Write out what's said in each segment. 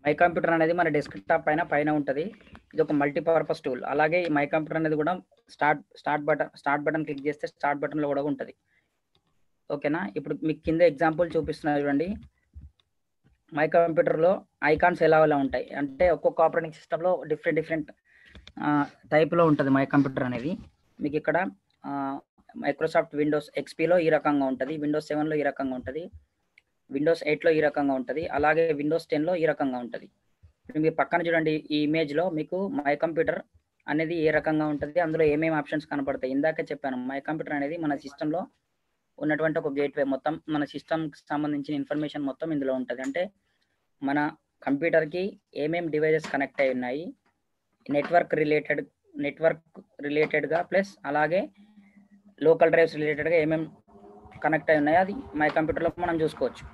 My computer అనేది మన desktop పైన పైన ఉంటుంది ఇది ఒక మల్టీపర్పస్ టూల్ అలాగే ఈ మై కంప్యూటర్ అనేది కూడా start start button start button click చేస్తే స్టార్ట్ బటన్లో కూడా ఉంటుంది ఓకేనా ఇప్పుడు మీకు కింద ఎగ్జాంపుల్ చూపిస్తున్నా చూడండి మై కంప్యూటర్లో ఐకాన్స్ ఎలా ఎలా ఉంటాయి అంటే ఒక్కొక్క ఆపరేటింగ్ సిస్టంలో డిఫరెంట్ డిఫరెంట్ టైప్లో ఉంటుంది మై కంప్యూటర్ అనేది మీకు ఇక్కడ మైక్రోసాఫ్ట్ విండోస్ ఎక్స్పీలో ఈ రకంగా ఉంటుంది విండోస్ సెవెన్లో ఈ రకంగా ఉంటుంది విండోస్ ఎయిట్లో ఈ రకంగా ఉంటుంది అలాగే విండోస్ టెన్లో ఈ రకంగా ఉంటుంది ఇప్పుడు మీరు పక్కన చూడండి ఈ ఇమేజ్లో మీకు మై కంప్యూటర్ అనేది ఏ రకంగా ఉంటుంది అందులో ఏమేమి ఆప్షన్స్ కనపడతాయి ఇందాక చెప్పాను మై కంప్యూటర్ అనేది మన సిస్టంలో ఉన్నటువంటి ఒక గేట్వే మొత్తం మన సిస్టమ్కి సంబంధించిన ఇన్ఫర్మేషన్ మొత్తం ఇందులో ఉంటుంది అంటే మన కంప్యూటర్కి ఏమేమి డివైజెస్ కనెక్ట్ అయి ఉన్నాయి నెట్వర్క్ రిలేటెడ్ నెట్వర్క్ రిలేటెడ్గా ప్లస్ అలాగే లోకల్ డ్రైవ్స్ రిలేటెడ్గా ఏమేమి కనెక్ట్ అయి ఉన్నాయో అది మై కంప్యూటర్లో మనం చూసుకోవచ్చు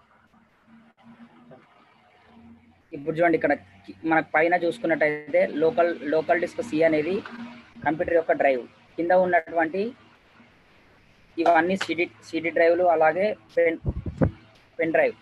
ఇప్పుడు చూడండి ఇక్కడ కి- మనకు పైన చూసుకున్నట్టయితే లోకల్ లోకల్ డిస్క్ సి అనేది కంప్యూటర్ యొక్క డ్రైవ్ కింద ఉన్నటువంటి ఇవన్నీ సిడి సిడి డ్రైవ్లు అలాగే పెన్ పెన్ డ్రైవ్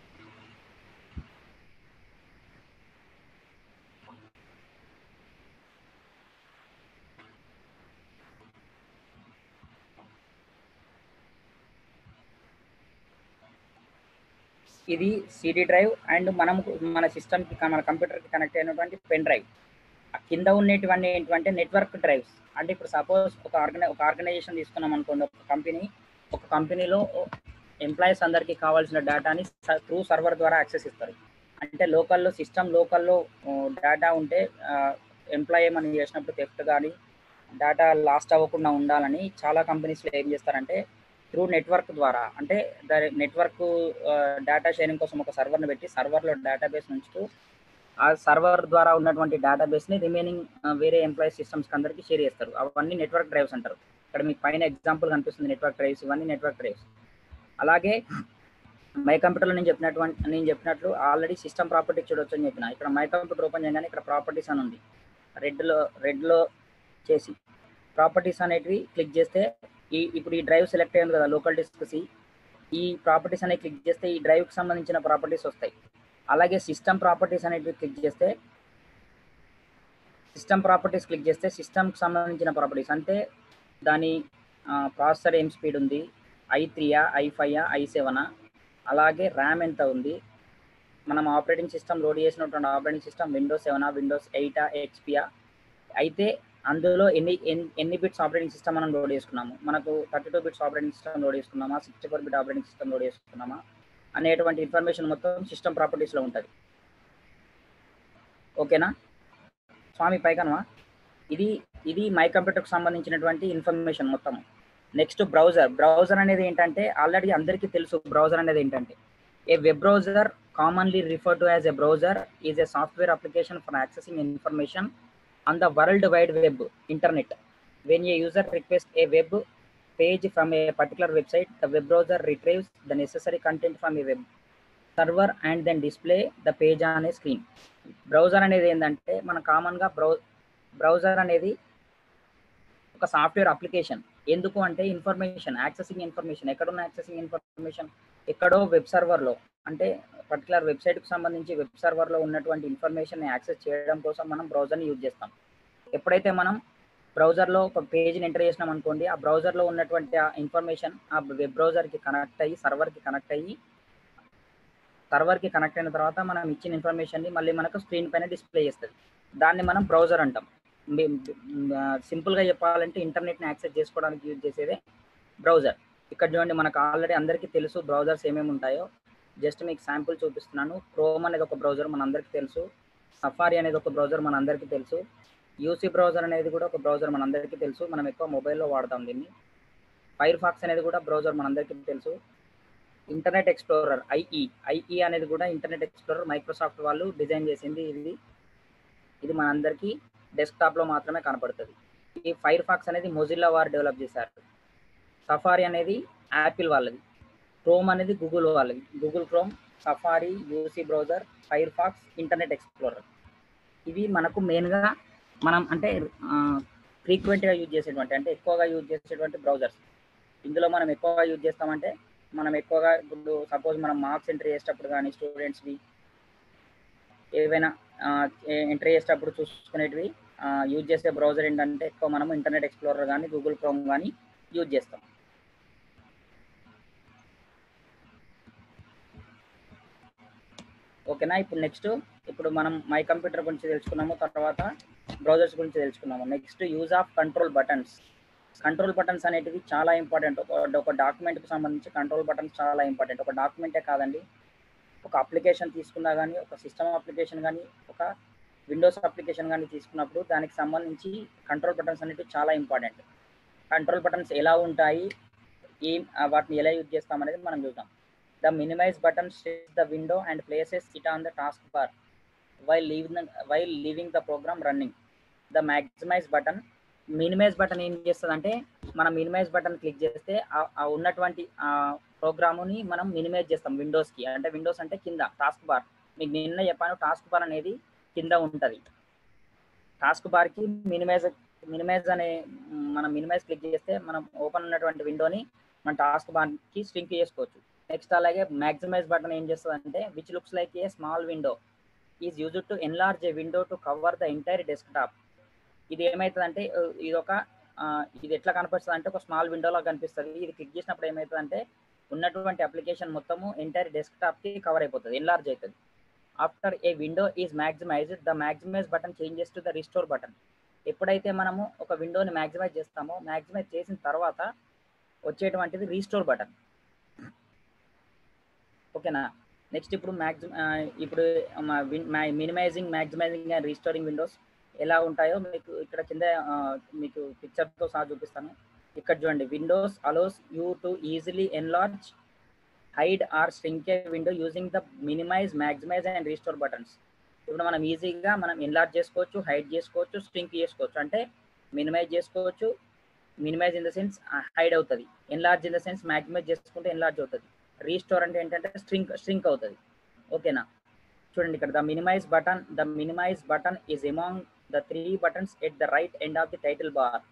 ఇది సిడి డ్రైవ్ అండ్ మనం మన సిస్టమ్కి మన కంప్యూటర్కి కనెక్ట్ అయినటువంటి పెన్ డ్రైవ్ ఆ కింద ఉండేటివన్నీ ఏంటంటే నెట్వర్క్ డ్రైవ్స్ అంటే ఇప్పుడు సపోజ్ ఒక ఆర్గనై ఒక ఆర్గనైజేషన్ తీసుకున్నాం అనుకోండి ఒక కంపెనీ ఒక కంపెనీలో ఎంప్లాయీస్ అందరికీ కావాల్సిన డేటాని త్రూ సర్వర్ ద్వారా యాక్సెస్ ఇస్తారు అంటే లోకల్లో సిస్టమ్ లోకల్లో డేటా ఉంటే ఎంప్లాయీ మనం చేసినప్పుడు థెఫ్ట్ కానీ డేటా లాస్ట్ అవ్వకుండా ఉండాలని చాలా కంపెనీస్లో ఏం చేస్తారంటే త్రూ నెట్వర్క్ ద్వారా అంటే నెట్వర్క్ డేటా షేరింగ్ కోసం ఒక సర్వర్ని పెట్టి సర్వర్లో డేటాబేస్ ఉంచుతూ ఆ సర్వర్ ద్వారా ఉన్నటువంటి డేటాబేస్ని రిమైనింగ్ వేరే ఎంప్లాయీ సిస్టమ్స్కి అందరికీ షేర్ చేస్తారు అవన్నీ నెట్వర్క్ డ్రైవ్స్ అంటారు ఇక్కడ మీకు పైన ఎగ్జాంపుల్ కనిపిస్తుంది నెట్వర్క్ డ్రైవ్స్ ఇవన్నీ నెట్వర్క్ డ్రైవ్స్ అలాగే మై కంప్యూటర్లో నేను చెప్పినటువంటి నేను చెప్పినట్లు ఆల్రెడీ సిస్టమ్ ప్రాపర్టీ చూడొచ్చు అని చెప్పిన ఇక్కడ మై కంప్యూటర్ ఓపెన్ చేయగానే ఇక్కడ ప్రాపర్టీస్ అని ఉంది రెడ్లో రెడ్లో చేసి ప్రాపర్టీస్ అనేటివి క్లిక్ చేస్తే ఈ ఇప్పుడు ఈ డ్రైవ్ సెలెక్ట్ అయ్యింది కదా లోకల్ డిస్క్ సి ఈ ప్రాపర్టీస్ అనేవి క్లిక్ చేస్తే ఈ డ్రైవ్కి సంబంధించిన ప్రాపర్టీస్ వస్తాయి అలాగే సిస్టమ్ ప్రాపర్టీస్ అనేటివి క్లిక్ చేస్తే సిస్టమ్ ప్రాపర్టీస్ క్లిక్ చేస్తే సిస్టమ్కి సంబంధించిన ప్రాపర్టీస్ అంటే దాని ప్రాసెసర్ ఏం స్పీడ్ ఉంది ఐ త్రీయా ఐ ఫైవా ఐ సెవెనా అలాగే ర్యామ్ ఎంత ఉంది మనం ఆపరేటింగ్ సిస్టమ్ లోడ్ చేసినటువంటి ఆపరేటింగ్ సిస్టమ్ విండోస్ సెవెనా విండోస్ ఎయిటా హెచ్పియా అయితే అందులో ఎన్ని ఎన్- ఎన్ని బిట్స్ ఆపరేటింగ్ సిస్టమ్ మనం లోడ్ చేసుకున్నాము మనకు thirty two bits operating system load చేసుకున్నామా sixty four bit operating system load చేసుకున్నామా అనేటువంటి ఇన్ఫర్మేషన్ మొత్తం సిస్టమ్ ప్రాపర్టీస్లో ఉంటుంది ఓకేనా స్వామి పైకనమా ఇది ఇది మై కంప్యూటర్కి సంబంధించినటువంటి ఇన్ఫర్మేషన్ మొత్తం నెక్స్ట్ బ్రౌజర్ బ్రౌజర్ అనేది ఏంటంటే ఆల్రెడీ అందరికీ తెలుసు బ్రౌజర్ అనేది ఏంటంటే a web browser commonly refer to as a browser is a software application for accessing information on the world wide web internet when a user requests a web page from a particular website the web browser retrieves the necessary content from a web server and then display the page on a screen browser అనేది ఏంటంటే మన కామన్గా బ్రౌ browser అనేది ఒక software application ఎందుకు అంటే information accessing information ఎక్కడున్న accessing information ఎక్కడో వెబ్ సర్వర్లో అంటే పర్టికులర్ వెబ్సైట్కి సంబంధించి వెబ్ సర్వర్లో ఉన్నటువంటి ఇన్ఫర్మేషన్ యాక్సెస్ చేయడం కోసం మనం బ్రౌజర్ని యూజ్ చేస్తాం ఎప్పుడైతే మనం బ్రౌజర్లో ఒక పేజ్ని ఎంటర్ చేసినాం అనుకోండి ఆ బ్రౌజర్లో ఉన్నటువంటి ఆ ఇన్ఫర్మేషన్ ఆ వెబ్ బ్రౌజర్కి కనెక్ట్ అయ్యి సర్వర్కి కనెక్ట్ అయ్యి సర్వర్కి కనెక్ట్ అయిన తర్వాత మనం ఇచ్చిన ఇన్ఫర్మేషన్ని మళ్ళీ మనకు స్క్రీన్ పైన డిస్ప్లే చేస్తుంది దాన్ని మనం బ్రౌజర్ అంటాం సింపుల్గా చెప్పాలంటే ఇంటర్నెట్ని యాక్సెస్ చేసుకోవడానికి యూజ్ చేసేదే బ్రౌజర్ ఇక్కడ చూడండి మనకు ఆల్రెడీ అందరికీ తెలుసు బ్రౌజర్స్ ఏమేమి ఉంటాయో జస్ట్ మీకు శాంపుల్ చూపిస్తున్నాను క్రోమ్ అనేది ఒక బ్రౌజర్ మన అందరికీ తెలుసు సఫారీ అనేది ఒక బ్రౌజర్ మన అందరికీ తెలుసు యూసీ బ్రౌజర్ అనేది కూడా ఒక బ్రౌజర్ మన అందరికీ తెలుసు మనం ఎక్కువ మొబైల్లో వాడతాం దీన్ని ఫైర్ ఫాక్స్ అనేది కూడా బ్రౌజర్ మన అందరికీ తెలుసు ఇంటర్నెట్ ఎక్స్ప్లోరర్ ఐఈ ఐఈ అనేది కూడా ఇంటర్నెట్ ఎక్స్ప్లోరర్ మైక్రోసాఫ్ట్ వాళ్ళు డిజైన్ చేసింది ఇది ఇది మనందరికీ డెస్క్టాప్లో మాత్రమే కనపడుతుంది ఈ ఫైర్ ఫాక్స్ అనేది మొజిల్లా వారు డెవలప్ చేశారు సఫారీ అనేది యాపిల్ వాళ్ళది క్రోమ్ అనేది గూగుల్ వాళ్ళది Google Chrome Safari UC browser Firefox Internet Explorer ఇవి మనకు మెయిన్గా మనం అంటే ఫ్రీక్వెంట్గా యూజ్ చేసేటువంటి అంటే ఎక్కువగా యూజ్ చేసేటువంటి బ్రౌజర్స్ ఇందులో మనం ఎక్కువగా యూజ్ చేస్తామంటే మనం ఎక్కువగా ఇప్పుడు సపోజ్ మనం మార్క్స్ ఎంట్రీ చేసేటప్పుడు కానీ స్టూడెంట్స్వి ఏవైనా ఎంటర్ చేసేటప్పుడు చూసుకునేటివి యూజ్ చేసే బ్రౌజర్ ఏంటంటే ఎక్కువ మనం ఇంటర్నెట్ ఎక్స్ప్లోరర్ కానీ గూగుల్ క్రోమ్ కానీ యూజ్ చేస్తాం ఓకేనా ఇప్పుడు నెక్స్ట్ ఇప్పుడు మనం మై కంప్యూటర్ గురించి తెలుసుకున్నాము తర్వాత బ్రౌజర్స్ గురించి తెలుసుకున్నాము next use of control buttons control buttons అనేటివి చాలా ఇంపార్టెంట్ ఒక ఒక డాక్యుమెంట్కి సంబంధించి కంట్రోల్ బటన్స్ చాలా ఇంపార్టెంట్ ఒక డాక్యుమెంటే కాదండి ఒక అప్లికేషన్ తీసుకున్నా కానీ ఒక సిస్టమ్ అప్లికేషన్ కానీ ఒక విండోస్ అప్లికేషన్ కానీ తీసుకున్నప్పుడు దానికి సంబంధించి కంట్రోల్ బటన్స్ అనేవి చాలా ఇంపార్టెంట్ కంట్రోల్ బటన్స్ ఎలా ఉంటాయి ఏం వాటిని ఎలా యూజ్ చేస్తాం అనేది మనం చూద్దాం the minimize button stays the window and places it on the task bar while leaving while leaving the program running the maximize button minimize button ఏం చేస్తుంది అంటే మనం మినిమైజ్ బటన్ క్లిక్ చేస్తే ఆ ఉన్నటువంటి ప్రోగ్రాముని మనం మినిమైజ్ చేస్తాం విండోస్కి అంటే విండోస్ అంటే కింద టాస్క్ బార్ మీకు నిన్న చెప్పాను టాస్క్ బార్ అనేది కింద ఉంటుంది టాస్క్ బార్కి మినిమైజ్ మినిమైజ్ అనే మనం మినిమైజ్ క్లిక్ చేస్తే మనం ఓపెన్ ఉన్నటువంటి విండోని మన టాస్క్ బార్కి స్ట్రింక్ చేసుకోవచ్చు నెక్స్ట్ అలాగే మ్యాక్సిమైజ్ బటన్ ఏం చేస్తుంది అంటే which looks like a small window is use to enlarge a window to cover the entire desktop ఇది ఏమవుతుందంటే ఇది ఒక ఇది ఎట్లా కనిపిస్తుంది అంటే ఒక స్మాల్ విండోలో కనిపిస్తుంది ఇది క్లిక్ చేసినప్పుడు ఏమవుతుందంటే ఉన్నటువంటి అప్లికేషన్ మొత్తము ఎంటైర్ డెస్క్టాప్కి కవర్ అయిపోతుంది ఎన్లార్జ్ అవుతుంది after a window is maximized the maximize button changes to the restore button ఎప్పుడైతే మనము ఒక విండోని మ్యాక్సిమైజ్ చేస్తామో మ్యాక్సిమైజ్ చేసిన తర్వాత వచ్చేటువంటిది రీస్టోర్ బటన్ ఓకేనా నెక్స్ట్ ఇప్పుడు మ్యాక్సిమ ఇప్పుడు minimizing maximizing and restoring windows ఎలా ఉంటాయో మీకు ఇక్కడ కింద మీకు పిక్చర్తో సహా చూపిస్తాను ఇక్కడ చూడండి windows allows you to easily enlarge hide or shrink a window using the minimize maximize and restore buttons ఇప్పుడు మనం ఈజీగా మనం ఎన్లార్జ్ చేసుకోవచ్చు హైడ్ చేసుకోవచ్చు స్ట్రింక్ చేసుకోవచ్చు అంటే మినిమైజ్ చేసుకోవచ్చు minimize in the sense hide అవుతుంది enlarge in the sense maximize చేసుకుంటే ఎన్లార్జ్ అవుతుంది రీస్టోర్ అంటే ఏంటంటే స్ట్రింక్ స్ట్రింక్ అవుతుంది ఓకేనా చూడండి ఇక్కడ the minimize button the minimize button is among the three buttons at the right end of the title bar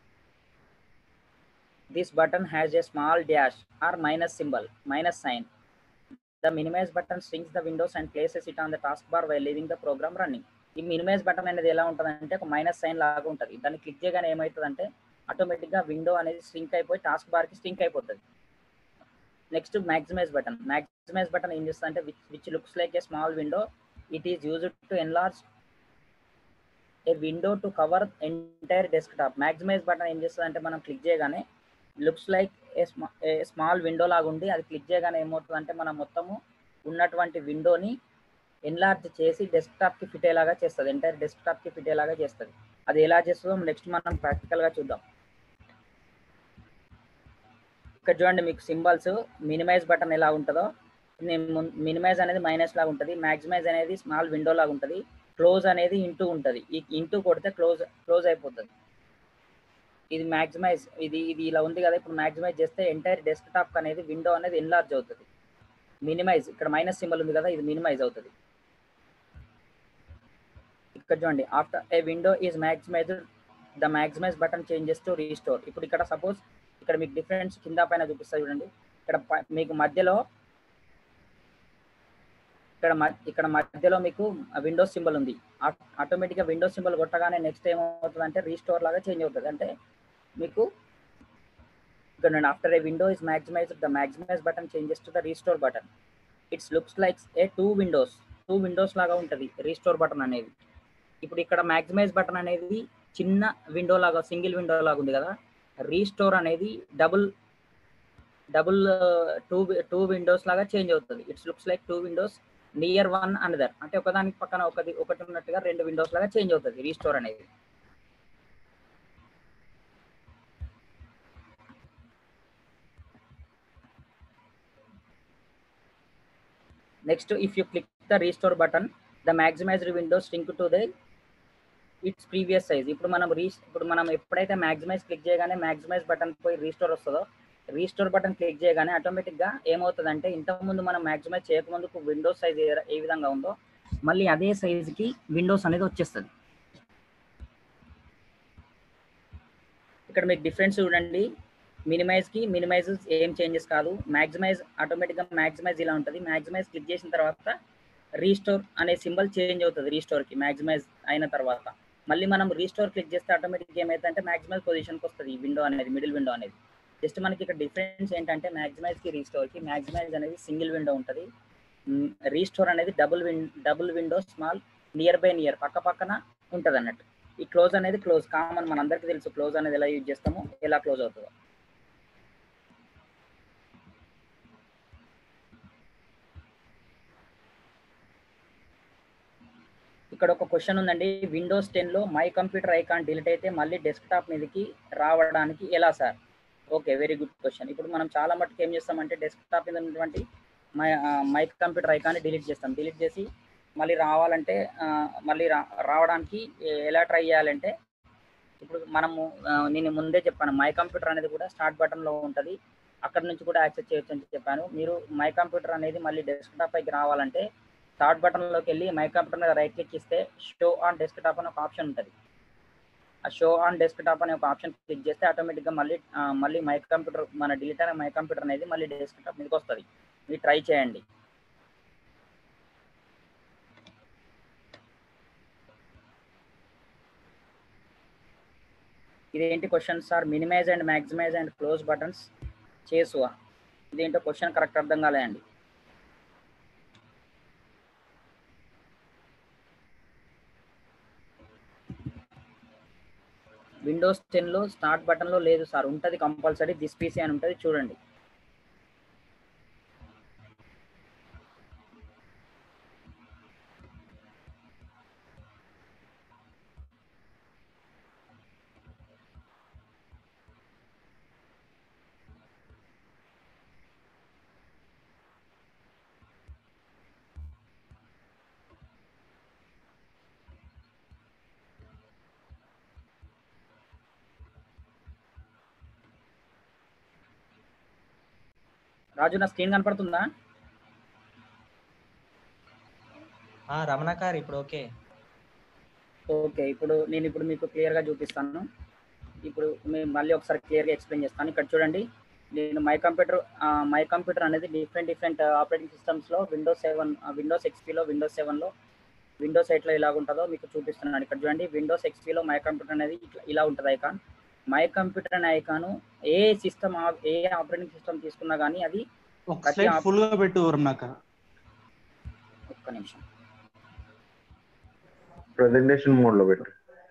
this button has a small dash or minus symbol minus sign the minimize button shrinks the windows and places it on the taskbar while leaving the program running ఈ minimize button అనేది ఎలా ఉంటుంది అంటే ఒక minus sign లాగా ఉంటుంది దాన్ని click చేయగానే ఏమవుతుంది అంటే ఆటోమేటిక్గా విండో అనేది స్ట్రింక్ అయిపోయి టాస్క్ బార్కి స్ట్రింక్ అయిపోతుంది next maximize button maximize button ఏం చేస్తుంది అంటే which which looks like a small window it is used to enlarge a window to cover entire desktop maximize button ఏం చేస్తుంది అంటే మనం క్లిక్ చేయగానే looks like a small a small window లాగా ఉండి అది క్లిక్ చేయగానే ఏమవుతుంది అంటే మనం మొత్తము ఉన్నటువంటి విండోని ఎన్లార్జ్ చేసి డెస్క్టాప్కి ఫిట్ అయ్యేలాగా చేస్తుంది ఎంటైర్ డెస్క్టాప్కి ఫిట్ అయ్యేలాగా చేస్తుంది అది ఎలా చేస్తుందో నెక్స్ట్ మనం ప్రాక్టికల్గా చూద్దాం ఇక్కడ చూడండి మీకు సింబల్స్ మినిమైజ్ బటన్ ఎలా ఉంటుందో మినిమైజ్ అనేది మైనస్ లాగా ఉంటుంది మ్యాక్సిమైజ్ అనేది స్మాల్ విండో లాగా ఉంటుంది క్లోజ్ అనేది ఇంటూ ఉంటుంది ఈ ఇంటూ కొడితే క్లోజ్ క్లోజ్ అయిపోతుంది ఇది మ్యాక్సిమైజ్ ఇది ఇది ఇలా ఉంది కదా ఇప్పుడు మ్యాక్సిమైజ్ చేస్తే ఎంటైర్ డెస్క్టాప్ అనేది విండో అనేది ఎన్లార్జ్ అవుతుంది మినిమైజ్ ఇక్కడ మైనస్ సింబల్ ఉంది కదా ఇది మినిమైజ్ అవుతుంది ఇక్కడ చూడండి after a window is maximized the maximize button changes to restore ఇప్పుడు ఇక్కడ సపోజ్ ఇక్కడ మీకు డిఫరెన్స్ కింద పైన చూపిస్తుంది చూడండి ఇక్కడ మీకు మధ్యలో ఇక్కడ ఇక్కడ మధ్యలో మీకు విండోస్ సింబల్ ఉంది ఆటోమేటిక్గా విండోస్ సింబల్ కొట్టగానే నెక్స్ట్ ఏమవుతుంది అంటే రీస్టోర్ లాగా చేంజ్ అవుతుంది అంటే మీకు ఇక్కడ after a window is maximize the maximize button changes to the restore button it's looks like a two windows two windows లాగా ఉంటుంది రీస్టోర్ బటన్ అనేది ఇప్పుడు ఇక్కడ మ్యాక్సిమైజ్ బటన్ అనేది చిన్న విండో లాగా సింగిల్ విండో లాగా ఉంది కదా రీస్టోర్ అనేది double double two two windows లాగా చేంజ్ అవుతుంది it's looks like two windows near one another అంటే ఒకదానికి పక్కన ఒకటి ఒకటి ఉన్నట్టుగా రెండు విండోస్ లాగా చేంజ్ అవుతుంది రీస్టోర్ అనేది next if you click the restore button the maximized window shrink to the its previous size ఇప్పుడు మనం రీ ఇప్పుడు మనం ఎప్పుడైతే మ్యాక్సిమైజ్ క్లిక్ చేయగానే మ్యాక్సిమైజ్ బటన్ పోయి రీస్టోర్ వస్తుందో రీస్టోర్ బటన్ క్లిక్ చేయగానే ఆటోమేటిక్గా ఏమవుతుందంటే ఇంతకుముందు మనం మ్యాక్సిమైజ్ చేయకముందుకు విండోస్ సైజ్ ఏ విధంగా ఉందో మళ్ళీ అదే సైజుకి విండోస్ అనేది వచ్చేస్తుంది ఇక్కడ మీకు డిఫరెన్స్ చూడండి మినిమైజ్కి మినిమైజ్ ఏం చేంజెస్ కాదు మ్యాక్సిమైజ్ ఆటోమేటిక్గా మ్యాక్సిమైజ్ ఇలా ఉంటుంది మ్యాక్సిమైజ్ క్లిక్ చేసిన తర్వాత రీస్టోర్ అనే సింబల్ చేంజ్ అవుతుంది రీస్టోర్కి మ్యాక్సిమైజ్ అయిన తర్వాత మళ్ళీ మనం రీస్టోర్ క్లిక్ చేస్తే ఆటోమేటిక్ ఏమైందంటే మ్యాక్సిమైజ్ పొజిషన్కి వస్తుంది ఈ విండో అనేది మిడిల్ విండో అనేది జస్ట్ మనకి ఇక్కడ డిఫరెన్స్ ఏంటంటే మ్యాక్సిమైజ్కి రీస్టోర్కి మ్యాక్సిమైజ్ అనేది సింగిల్ విండో ఉంటుంది రీస్టోర్ అనేది డబుల్ విన్ double window small near by near పక్క పక్కన ఉంటుంది అన్నట్టు ఈ క్లోజ్ అనేది క్లోజ్ కామన్ మనందరికీ తెలుసు క్లోజ్ అనేది ఎలా యూజ్ చేస్తామో ఎలా క్లోజ్ అవుతుందో ఇక్కడ ఒక క్వశ్చన్ ఉందండి విండోస్ టెన్లో మై కంప్యూటర్ ఐకాన్ డిలీట్ అయితే మళ్ళీ డెస్క్టాప్ మీదకి రావడానికి ఎలా sir okay very good question ఇప్పుడు మనం చాలా మట్టుకు ఏం చేస్తామంటే డెస్క్టాప్ మీద ఉన్నటువంటి మై మై కంప్యూటర్ ఐకాన్ని డిలీట్ చేస్తాం డిలీట్ చేసి మళ్ళీ రావాలంటే ఆ, మళ్ళీ రా రావడానికి ఎలా ట్రై చేయాలంటే ఇప్పుడు మనము ఆ, నేను ముందే చెప్పాను మై కంప్యూటర్ అనేది కూడా స్టార్ట్ బటన్లో ఉంటుంది అక్కడ నుంచి కూడా యాక్సెస్ చేయొచ్చు అని చెప్పాను మీరు మై కంప్యూటర్ అనేది మళ్ళీ డెస్క్టాప్ పైకి రావాలంటే స్టార్ట్ బటన్లోకి వెళ్ళి మై కంప్యూటర్ మీద రైట్ క్లిక్ ఇస్తే షో ఆన్ డెస్క్టాప్ అనే ఒక ఆప్షన్ ఉంటుంది ఆ షో ఆన్ డెస్క్టాప్ అనే ఒక ఆప్షన్ క్లిక్ చేస్తే ఆటోమేటిక్గా మళ్ళీ ఆ, మళ్ళీ మై కంప్యూటర్ మన డిలీట్ అయిన మై కంప్యూటర్ అనేది మళ్ళీ డెస్క్టాప్ మీదకి వస్తుంది మీరు ట్రై చేయండి ఇదేంటి question sir minimize and maximize and close buttons చేసువా ఇదేంటో క్వశ్చన్ కరెక్ట్ అర్థం కాలేదండి విండోస్ టెన్లో స్టార్ట్ బటన్లో లేదు సార్ ఉంటుంది కంపల్సరీ దిస్ పీసీ అని ఉంటుంది చూడండి రాజు నా స్క్రీన్ కనపడుతుందా ఆ రమణాకార్ ఇప్పుడు ఓకే ఓకే ఇప్పుడు నేను ఇప్పుడు మీకు క్లియర్గా చూపిస్తాను ఇప్పుడు మేము మళ్ళీ ఒకసారి క్లియర్గా ఎక్స్ప్లెయిన్ చేస్తాను ఇక్కడ చూడండి నేను మై కంప్యూటర్ మై కంప్యూటర్ అనేది డిఫరెంట్ డిఫరెంట్ ఆపరేటింగ్ సిస్టమ్స్లో విండోస్ సెవెన్ విండోస్ ఎక్స్పీలో విండోస్ సెవెన్లో విండోస్ ఎయిట్లో ఇలా ఉంటుందో మీకు చూపిస్తున్నాను ఇక్కడ చూడండి విండోస్ ఎక్స్పీలో మై కంప్యూటర్ అనేది ఇట్లా ఇలా ఉంటుంది ఐకాన్ మై కంప్యూటర్ అనే ఐకాన్ ఏ సిస్టమ్ ఏ ఆపరేటింగ్ సిస్టమ్ తీసుకున్నా కానీ అది ఒక ప్రతి స్లైడ్ ఆప్- ఫుల్ గా పెట్టు రమణాక ఒక్క నిమిషం ప్రజెంటేషన్ మోడ్ లో పెట్టు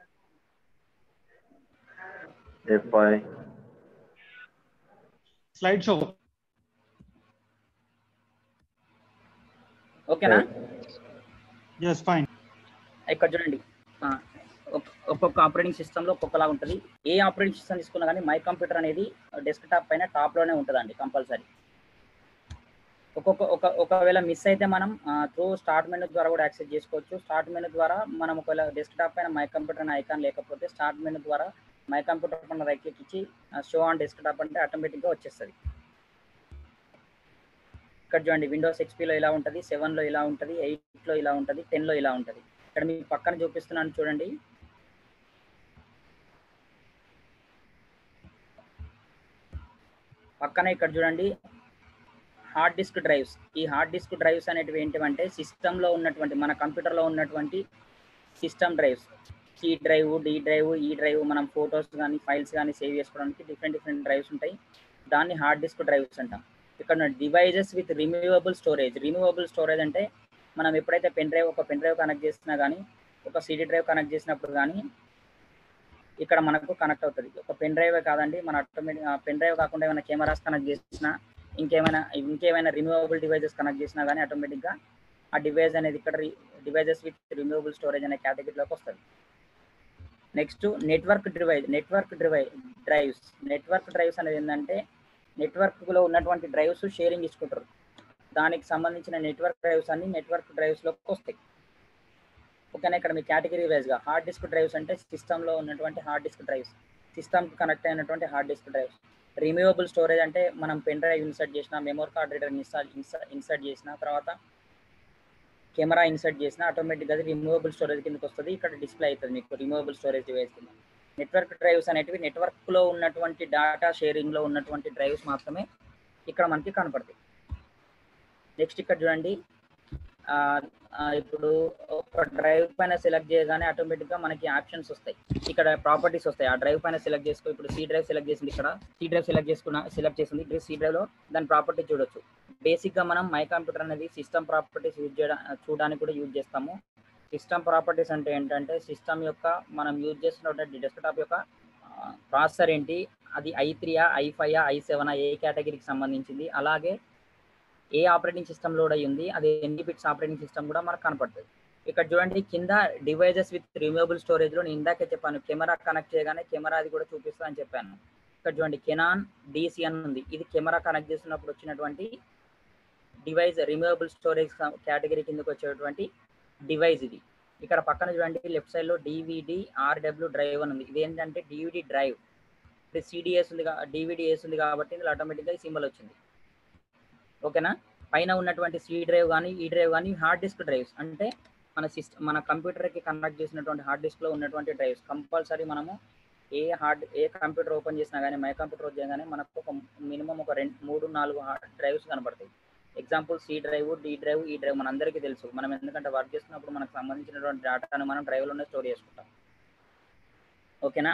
ఎఫ్ఐ స్లైడ్ షో ఓకేనా ఎస్ ఫైన్ ఇక్కడ చూడండి ఆ, ఒక్- ఒక్కొక్క ఆపరేటింగ్ సిస్టంలో ఒక్కొక్కలా ఉంటుంది ఏ ఆపరేటింగ్ సిస్టమ్ తీసుకున్నా కానీ మై కంప్యూటర్ అనేది డెస్క్ టాప్ పైన టాప్లోనే ఉంటుందండి కంపల్సరీ ఒక్కొక్క ఒక ఒకవేళ మిస్ అయితే మనం త్రూ స్టార్ట్ మెనూ ద్వారా కూడా యాక్సెస్ చేసుకోవచ్చు స్టార్ట్ మెనూ ద్వారా మనం ఒకవేళ డెస్క్ టాప్ పైన మై కంప్యూటర్ అనే ఐకాన్ లేకపోతే స్టార్ట్ మెనూ ద్వారా మై కంప్యూటర్ పైన రైట్ క్లిక్ ఇచ్చి షో ఆన్ డెస్క్ టాప్ అంటే ఆటోమేటిక్గా వచ్చేస్తుంది ఇక్కడ చూడండి విండోస్ ఎక్స్పీలో ఇలా ఉంటుంది సెవెన్లో ఇలా ఉంటుంది ఎయిట్లో ఇలా ఉంటుంది టెన్లో ఇలా ఉంటుంది ఇక్కడ మీకు పక్కన చూపిస్తున్నాను చూడండి పక్కన ఇక్కడ చూడండి హార్డ్ డిస్క్ డ్రైవ్స్ ఈ హార్డ్ డిస్క్ డ్రైవ్స్ అనేటివి ఏంటివంటే సిస్టంలో ఉన్నటువంటి మన కంప్యూటర్లో ఉన్నటువంటి system drives C drive D drive ఈ డ్రైవ్ మనం ఫొటోస్ కానీ ఫైల్స్ కానీ సేవ్ చేసుకోవడానికి డిఫరెంట్ డిఫరెంట్ డ్రైవ్స్ ఉంటాయి దాన్ని హార్డ్ డిస్క్ డ్రైవ్స్ అంటాం ఇక్కడ devices with removable storage removable storage అంటే మనం ఎప్పుడైతే పెన్ డ్రైవ్ ఒక పెన్ డ్రైవ్ కనెక్ట్ చేసినా కానీ ఒక సిడి డ్రైవ్ కనెక్ట్ చేసినప్పుడు కానీ ఇక్కడ మనకు కనెక్ట్ అవుతుంది ఒక పెన్ డ్రైవే కాదండి మన ఆటోమేటిక్ పెన్ డ్రైవ్ కాకుండా ఏమైనా కెమెరాస్ కనెక్ట్ చేసినా ఇంకేమైనా ఇంకేమైనా రిమూవబుల్ డివైజెస్ కనెక్ట్ చేసినా కానీ ఆటోమేటిక్గా ఆ డివైస్ అనేది ఇక్కడ డివైజెస్ విత్ రిమూవబుల్ స్టోరేజ్ అనే కేటగిరీలోకి వస్తుంది next network drive network drive drives network drives అనేది ఏంటంటే నెట్వర్క్లో ఉన్నటువంటి డ్రైవ్స్ షేరింగ్ ఇచ్చుకుంటారు దానికి సంబంధించిన నెట్వర్క్ డ్రైవ్స్ అన్ని నెట్వర్క్ డ్రైవ్స్లోకి వస్తాయి ఓకేనా ఇక్కడ మీ కేటగిరీ వైజ్గా హార్డ్ డిస్క్ డ్రైవ్స్ అంటే సిస్టంలో ఉన్నటువంటి హార్డ్ డిస్క్ డ్రైవ్స్ సిస్టమ్కి కనెక్ట్ అయినటువంటి hard disk drives removable storage అంటే మనం పెన్ డ్రైవ్ ఇన్సర్ట్ చేసిన memory card reader install insert చేసిన తర్వాత కెమెరా ఇన్సర్ట్ చేసిన ఆటోమేటిక్గా అది రిమూవబుల్ స్టోరేజ్ కిందకి వస్తుంది ఇక్కడ డిస్ప్లే అవుతుంది మీకు రిమూవబుల్ స్టోరేజ్ డివైస్ కింద నెట్వర్క్ డ్రైవ్స్ అనేటివి నెట్వర్క్లో ఉన్నటువంటి డేటా షేరింగ్లో ఉన్నటువంటి డ్రైవ్స్ మాత్రమే ఇక్కడ మనకి కనపడతాయి నెక్స్ట్ ఇక్కడ చూడండి ఆ, ఆ, ఇప్పుడు ఒక డ్రైవ్ పైన సెలెక్ట్ చేయగానే ఆటోమేటిక్ గా మనకి ఆప్షన్స్ వస్తాయి ఇక్కడ ప్రాపర్టీస్ వస్తాయి ఆ డ్రైవ్ పైన సెలెక్ట్ చేసుకో ఇప్పుడు సి డ్రైవ్ సెలెక్ట్ చేసింది ఇక్కడ సి డ్రైవ్ సెలెక్ట్ చేసుకున్న సెలెక్ట్ చేసింది సి డ్రైవ్ లో దాని ప్రాపర్టీ చూడొచ్చు బేసిక్ గా మనం మై కంప్యూటర్ అనేది సిస్టమ్ ప్రాపర్టీస్ యూజ్ చేయడం చూడడానికి కూడా యూజ్ చేస్తాము సిస్టమ్ ప్రాపర్టీస్ అంటే ఏంటంటే సిస్టమ్ యొక్క మనం యూజ్ చేస్తున్నటువంటి డెస్క్టాప్ యొక్క ప్రాసెసర్ ఏంటి అది ఐ త్రీయా ఐ ఫైవ్ ఐ సెవెన్ ఏ కేటగిరీకి సంబంధించింది అలాగే ఏ ఆపరేటింగ్ సిస్టమ్ లోడ్ అయ్యి ఉంది అది ఎన్ని బిట్స్ ఆపరేటింగ్ సిస్టమ్ కూడా మనకు కనపడుతుంది ఇక్కడ చూడండి కింద డివైజెస్ విత్ రిమూవబుల్ స్టోరేజ్ లో నేను ఇందాకే చెప్పాను కెమెరా కనెక్ట్ చేయగానే కెమెరా అది కూడా చూపిస్తా అని చెప్పాను ఇక్కడ చూడండి కెనాన్ డిసి అని ఉంది ఇది కెమెరా కనెక్ట్ చేస్తున్నప్పుడు వచ్చినటువంటి డివైస్ రిమూవబుల్ స్టోరేజ్ కేటగిరీ కిందకి వచ్చేటువంటి డివైస్ ఇది ఇక్కడ పక్కన చూడండి లెఫ్ట్ సైడ్ లో డివిడి ఆర్డబ్ల్యూ డ్రైవ్ అని ఉంది ఇది ఏంటంటే డివిడి డ్రైవ్ ఇప్పుడు సిడిఎస్ ఉంది డివిడి వేసి ఉంది కాబట్టి ఇందులో ఆటోమేటిక్గా ఈ సింబల్ వచ్చింది ఓకేనా పైన ఉన్నటువంటి సి డ్రైవ్ కానీ ఈ డ్రైవ్ కానీ హార్డ్ డిస్క్ డ్రైవ్స్ అంటే మన సిస్టమ్ మన కంప్యూటర్కి కనెక్ట్ చేసినటువంటి హార్డ్ డిస్క్లో ఉన్నటువంటి డ్రైవ్స్ కంపల్సరీ మనము ఏ హార్డ్ ఏ కంప్యూటర్ ఓపెన్ చేసినా కానీ మై కంప్యూటర్ ఓపెన్ చేయగానే మనకు ఒక మినిమం ఒక రెండు మూడు నాలుగు హార్డ్ డ్రైవ్స్ కనబడతాయి example C drive D drive ఈ డ్రైవ్ మనందరికీ తెలుసు మనం ఎందుకంటే వర్క్ చేస్తున్నప్పుడు మనకు సంబంధించినటువంటి డేటాను మనం డ్రైవ్లోనే స్టోర్ చేసుకుంటాం ఓకేనా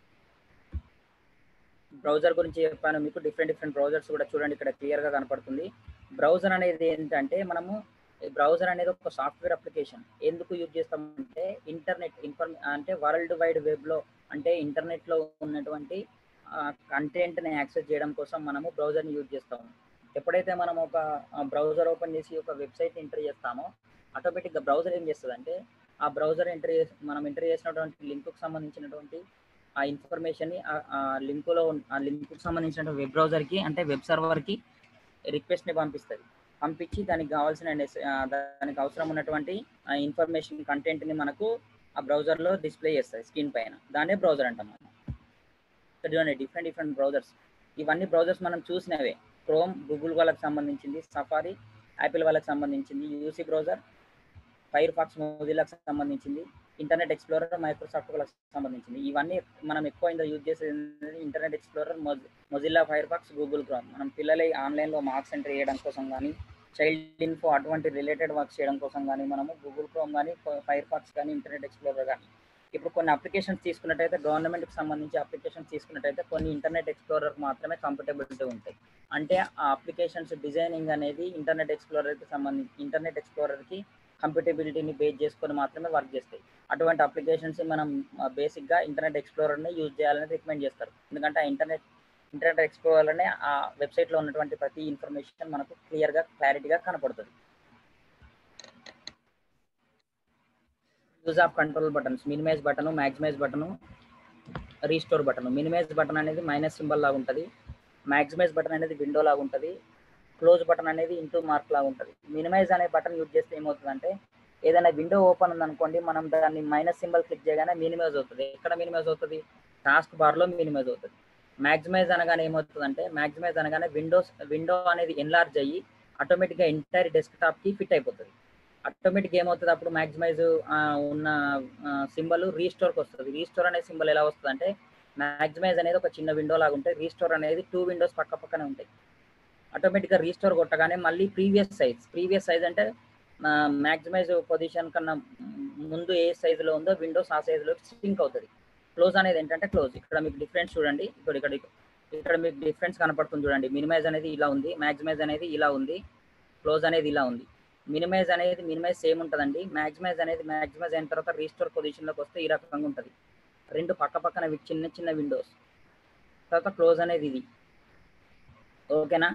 బ్రౌజర్ గురించి చెప్పాను మీకు డిఫరెంట్ డిఫరెంట్ బ్రౌజర్స్ కూడా చూడండి ఇక్కడ క్లియర్గా కనపడుతుంది బ్రౌజర్ అనేది ఏంటంటే మనము బ్రౌజర్ అనేది ఒక సాఫ్ట్వేర్ అప్లికేషన్ ఎందుకు యూజ్ చేస్తామంటే ఇంటర్నెట్ ఇన్ఫర్మే అంటే వరల్డ్ వైడ్ వెబ్లో అంటే ఇంటర్నెట్లో ఉన్నటువంటి కంటెంట్ని యాక్సెస్ చేయడం కోసం మనము బ్రౌజర్ని యూజ్ చేస్తాము ఎప్పుడైతే మనం ఒక బ్రౌజర్ ఓపెన్ చేసి ఒక వెబ్సైట్ ఎంటర్ చేస్తామో ఆటోమేటిక్గా బ్రౌజర్ ఏం చేస్తుంది అంటే ఆ బ్రౌజర్ ఎంటర్ చేసి మనం ఎంటర్ చేసినటువంటి లింక్కి సంబంధించినటువంటి ఆ ఇన్ఫర్మేషన్ని ఆ లింకులో ఆ లింక్కి సంబంధించిన వెబ్ బ్రౌజర్కి అంటే వెబ్ సర్వర్కి రిక్వెస్ట్ని పంపిస్తుంది పంపించి దానికి కావాల్సిన నెస్- ఆ, దానికి అవసరం ఉన్నటువంటి ఇన్ఫర్మేషన్ కంటెంట్ని మనకు ఆ బ్రౌజర్లో డిస్ప్లే చేస్తుంది స్క్రీన్ పైన దాన్నే బ్రౌజర్ అంటాం మనం ఇక్కడ చూడండి డిఫరెంట్ డిఫరెంట్ బ్రౌజర్స్ ఇవన్నీ బ్రౌజర్స్ మనం చూసినవే క్రోమ్ గూగుల్ వాళ్ళకి సంబంధించింది సఫారీ యాపిల్ వాళ్ళకి సంబంధించింది యూసీ బ్రౌజర్ ఫైర్ ఫాక్స్ మొజిల్లాకి సంబంధించింది ఇంటర్నెట్ ఎక్స్ప్లోరర్ మైక్రోసాఫ్ట్ వాళ్ళకి సంబంధించింది ఇవన్నీ మనం ఎక్కువ ఇందులో యూజ్ చేసేది Internet Explorer Mozilla Firefox Google Chrome మనం పిల్లలై ఆన్లైన్లో మార్క్స్ ఎంటర్ చేయడం కోసం కానీ చైల్డ్ ఇన్ఫో అటువంటి రిలేటెడ్ వర్క్స్ చేయడం కోసం కానీ మనము గూగుల్ క్రోమ్ కానీ ఫైర్ ఫాక్స్ కానీ ఇంటర్నెట్ ఎక్స్ప్లోరర్ కానీ ఇప్పుడు కొన్ని అప్లికేషన్స్ తీసుకున్నట్టయితే గవర్నమెంట్కి సంబంధించి అప్లికేషన్స్ తీసుకున్నట్టయితే కొన్ని ఇంటర్నెట్ ఎక్స్ప్లోరర్ మాత్రమే కంఫర్టబిలిటీ ఉంటాయి అంటే ఆ అప్లికేషన్స్ డిజైనింగ్ అనేది ఇంటర్నెట్ ఎక్స్ప్లోరర్కి సంబంధించి ఇంటర్నెట్ ఎక్స్ప్లోరర్కి కంఫర్టబిలిటీని బేస్ చేసుకొని మాత్రమే వర్క్ చేస్తాయి అటువంటి అప్లికేషన్స్ మనం బేసిక్గా ఇంటర్నెట్ ఎక్స్ప్లోరర్ని యూజ్ చేయాలని రికమెండ్ చేస్తారు ఎందుకంటే ఆ ఇంటర్నెట్ ఇంటర్నెట్ ఎక్స్ప్లోరర్లోనే ఆ వెబ్సైట్లో ఉన్నటువంటి ప్రతి ఇన్ఫర్మేషన్ మనకు క్లియర్గా క్లారిటీగా కనపడుతుంది use of control buttons minimize button maximize button restore button minimize button అనేది మైనస్ సింబల్ లాగా ఉంటుంది మ్యాక్సిమైజ్ బటన్ అనేది విండో లాగా ఉంటుంది క్లోజ్ బటన్ అనేది ఇంటూ మార్క్ లాగా ఉంటుంది మినిమైజ్ అనే బటన్ యూజ్ చేస్తే ఏమవుతుందంటే ఏదైనా విండో ఓపెన్ ఉందనుకోండి మనం దాన్ని మైనస్ సింబల్ క్లిక్ చేయగానే మినిమైజ్ అవుతుంది ఎక్కడ మినిమైజ్ అవుతుంది టాస్క్ బార్లో మినిమైజ్ అవుతుంది మ్యాక్సిమైజ్ అనగానే ఏమవుతుందంటే మ్యాక్సిమైజ్ అనగానే విండోస్ విండో అనేది ఎన్లార్జ్ అయ్యి ఆటోమేటిక్గా ఎంటైర్ డెస్క్టాప్కి ఫిట్ అయిపోతుంది ఆటోమేటిక్ ఏమవుతుంది అప్పుడు మ్యాక్సిమైజ్ ఉన్న సింబల్ రీస్టోర్కి వస్తుంది రీస్టోర్ అనే సింబల్ ఎలా వస్తుంది అంటే మ్యాక్సిమైజ్ అనేది ఒక చిన్న విండో లాగా ఉంటుంది రీస్టోర్ అనేది టూ విండోస్ పక్క పక్కనే ఉంటాయి ఆటోమేటిక్గా రీస్టోర్ కొట్టగానే మళ్ళీ ప్రీవియస్ సైజ్ ప్రీవియస్ సైజ్ అంటే మ్యాక్సిమైజ్ పొజిషన్ కన్నా ముందు ఏ సైజులో ఉందో విండోస్ ఆ సైజులో సింక్ అవుతుంది క్లోజ్ అనేది ఏంటంటే క్లోజ్ ఇక్కడ మీకు డిఫరెన్స్ చూడండి ఇక్కడ ఇక్కడ ఇక్కడ మీకు డిఫరెన్స్ కనపడుతుంది చూడండి మినిమైజ్ అనేది ఇలా ఉంది మ్యాక్సిమైజ్ అనేది ఇలా ఉంది క్లోజ్ అనేది ఇలా ఉంది మినిమైజ్ అనేది మినిమైజ్ సేమ్ ఉంటుందండి మ్యాక్సిమైజ్ అనేది మ్యాక్సిమైజ్ అయిన తర్వాత రీస్టోర్ పొజిషన్లోకి వస్తే ఈ రకంగా ఉంటుంది రెండు పక్క పక్కన వి- చిన్న చిన్న విండోస్ తర్వాత క్లోజ్ అనేది ఇది ఓకేనా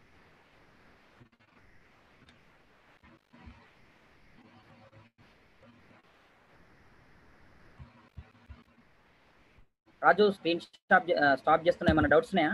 రాజు స్క్రీన్ స్టాప్ స్టాప్ చేస్తున్నా ఏమైనా డౌట్స్ ఉన్నాయా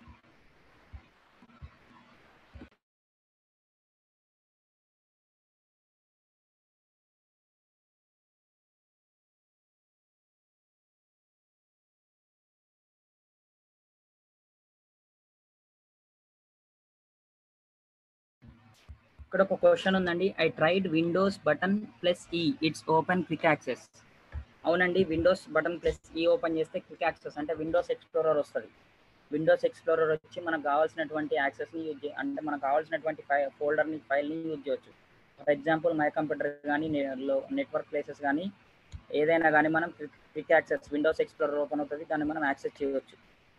ఇక్కడ ఒక క్వశ్చన్ ఉందండి I tried Windows button plus E it's open quick access అవునండి Windows button plus E open చేస్తే క్విక్ యాక్సెస్ అంటే విండోస్ ఎక్స్ప్లోరర్ వస్తుంది విండోస్ ఎక్స్ప్లోరర్ వచ్చి మనకు కావాల్సినటువంటి యాక్సెస్ని యూజ్ చే అంటే మనకు కావాల్సినటువంటి ఫై ఫోల్డర్ని ఫైల్ని యూజ్ చేయొచ్చు ఫర్ ఎగ్జాంపుల్ మై కంప్యూటర్ కానీ నెట్వర్క్ ప్లేసెస్ కానీ ఏదైనా కానీ మనం quick access Windows Explorer open అవుతుంది దాన్ని మనం యాక్సెస్ చేయవచ్చు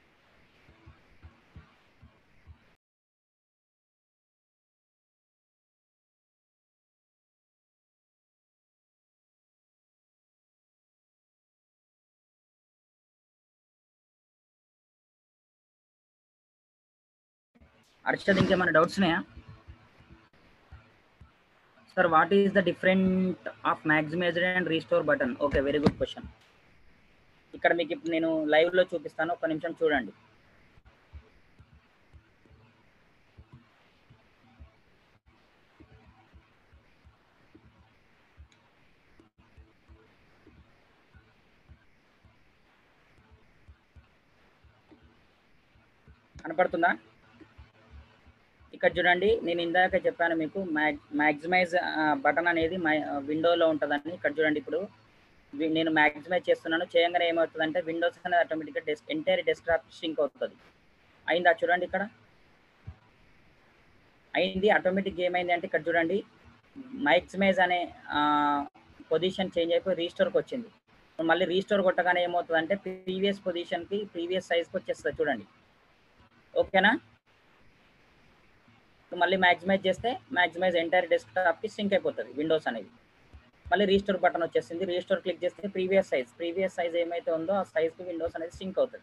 అర్షద్ ఇంకేమైనా డౌట్స్ ఉన్నాయా sir what is the different of maximized and restore button okay very good question ఇక్కడ మీకు ఇప్పుడు నేను లైవ్ లో చూపిస్తాను ఒక నిమిషం చూడండి కనపడుతుందా ఇక్కడ చూడండి నేను ఇందాక చెప్పాను మీకు మ్యాక్సిమైజ్ బటన్ అనేది విండోలో ఉంటుందని ఇక్కడ చూడండి ఇప్పుడు వి- నేను మ్యాక్సిమైజ్ చేస్తున్నాను చేయగానే ఏమవుతుందంటే విండోస్ అనేది ఆటోమేటిక్గా డెస్క్ ఎంటైర్ డెస్క్టాప్ సింక్ అవుతుంది అయిందా చూడండి ఇక్కడ అయింది ఆటోమేటిక్ ఏమైంది అంటే ఇక్కడ చూడండి మ్యాక్సిమైజ్ అనే పొజిషన్ చేంజ్ అయిపోయి రీస్టోర్కి వచ్చింది ఇప్పుడు మళ్ళీ రీస్టోర్ కొట్టగానే ఏమవుతుందంటే ప్రీవియస్ పొజిషన్కి ప్రీవియస్ సైజ్కి వచ్చేస్తుంది చూడండి ఓకేనా ఇప్పుడు మళ్ళీ మ్యాక్సిమైజ్ చేస్తే మ్యాక్సిమైజ్ ఎంటైర్ డెస్క్టాప్కి సింక్ అయిపోతుంది విండోస్ అనేది మళ్ళీ రీస్టోర్ బటన్ వచ్చేసింది రీస్టోర్ క్లిక్ చేస్తే ప్రీవియస్ సైజ్ ప్రీవియస్ సైజ్ ఏమైతే ఉందో ఆ సైజ్కి విండోస్ అనేది సింక్ అవుతుంది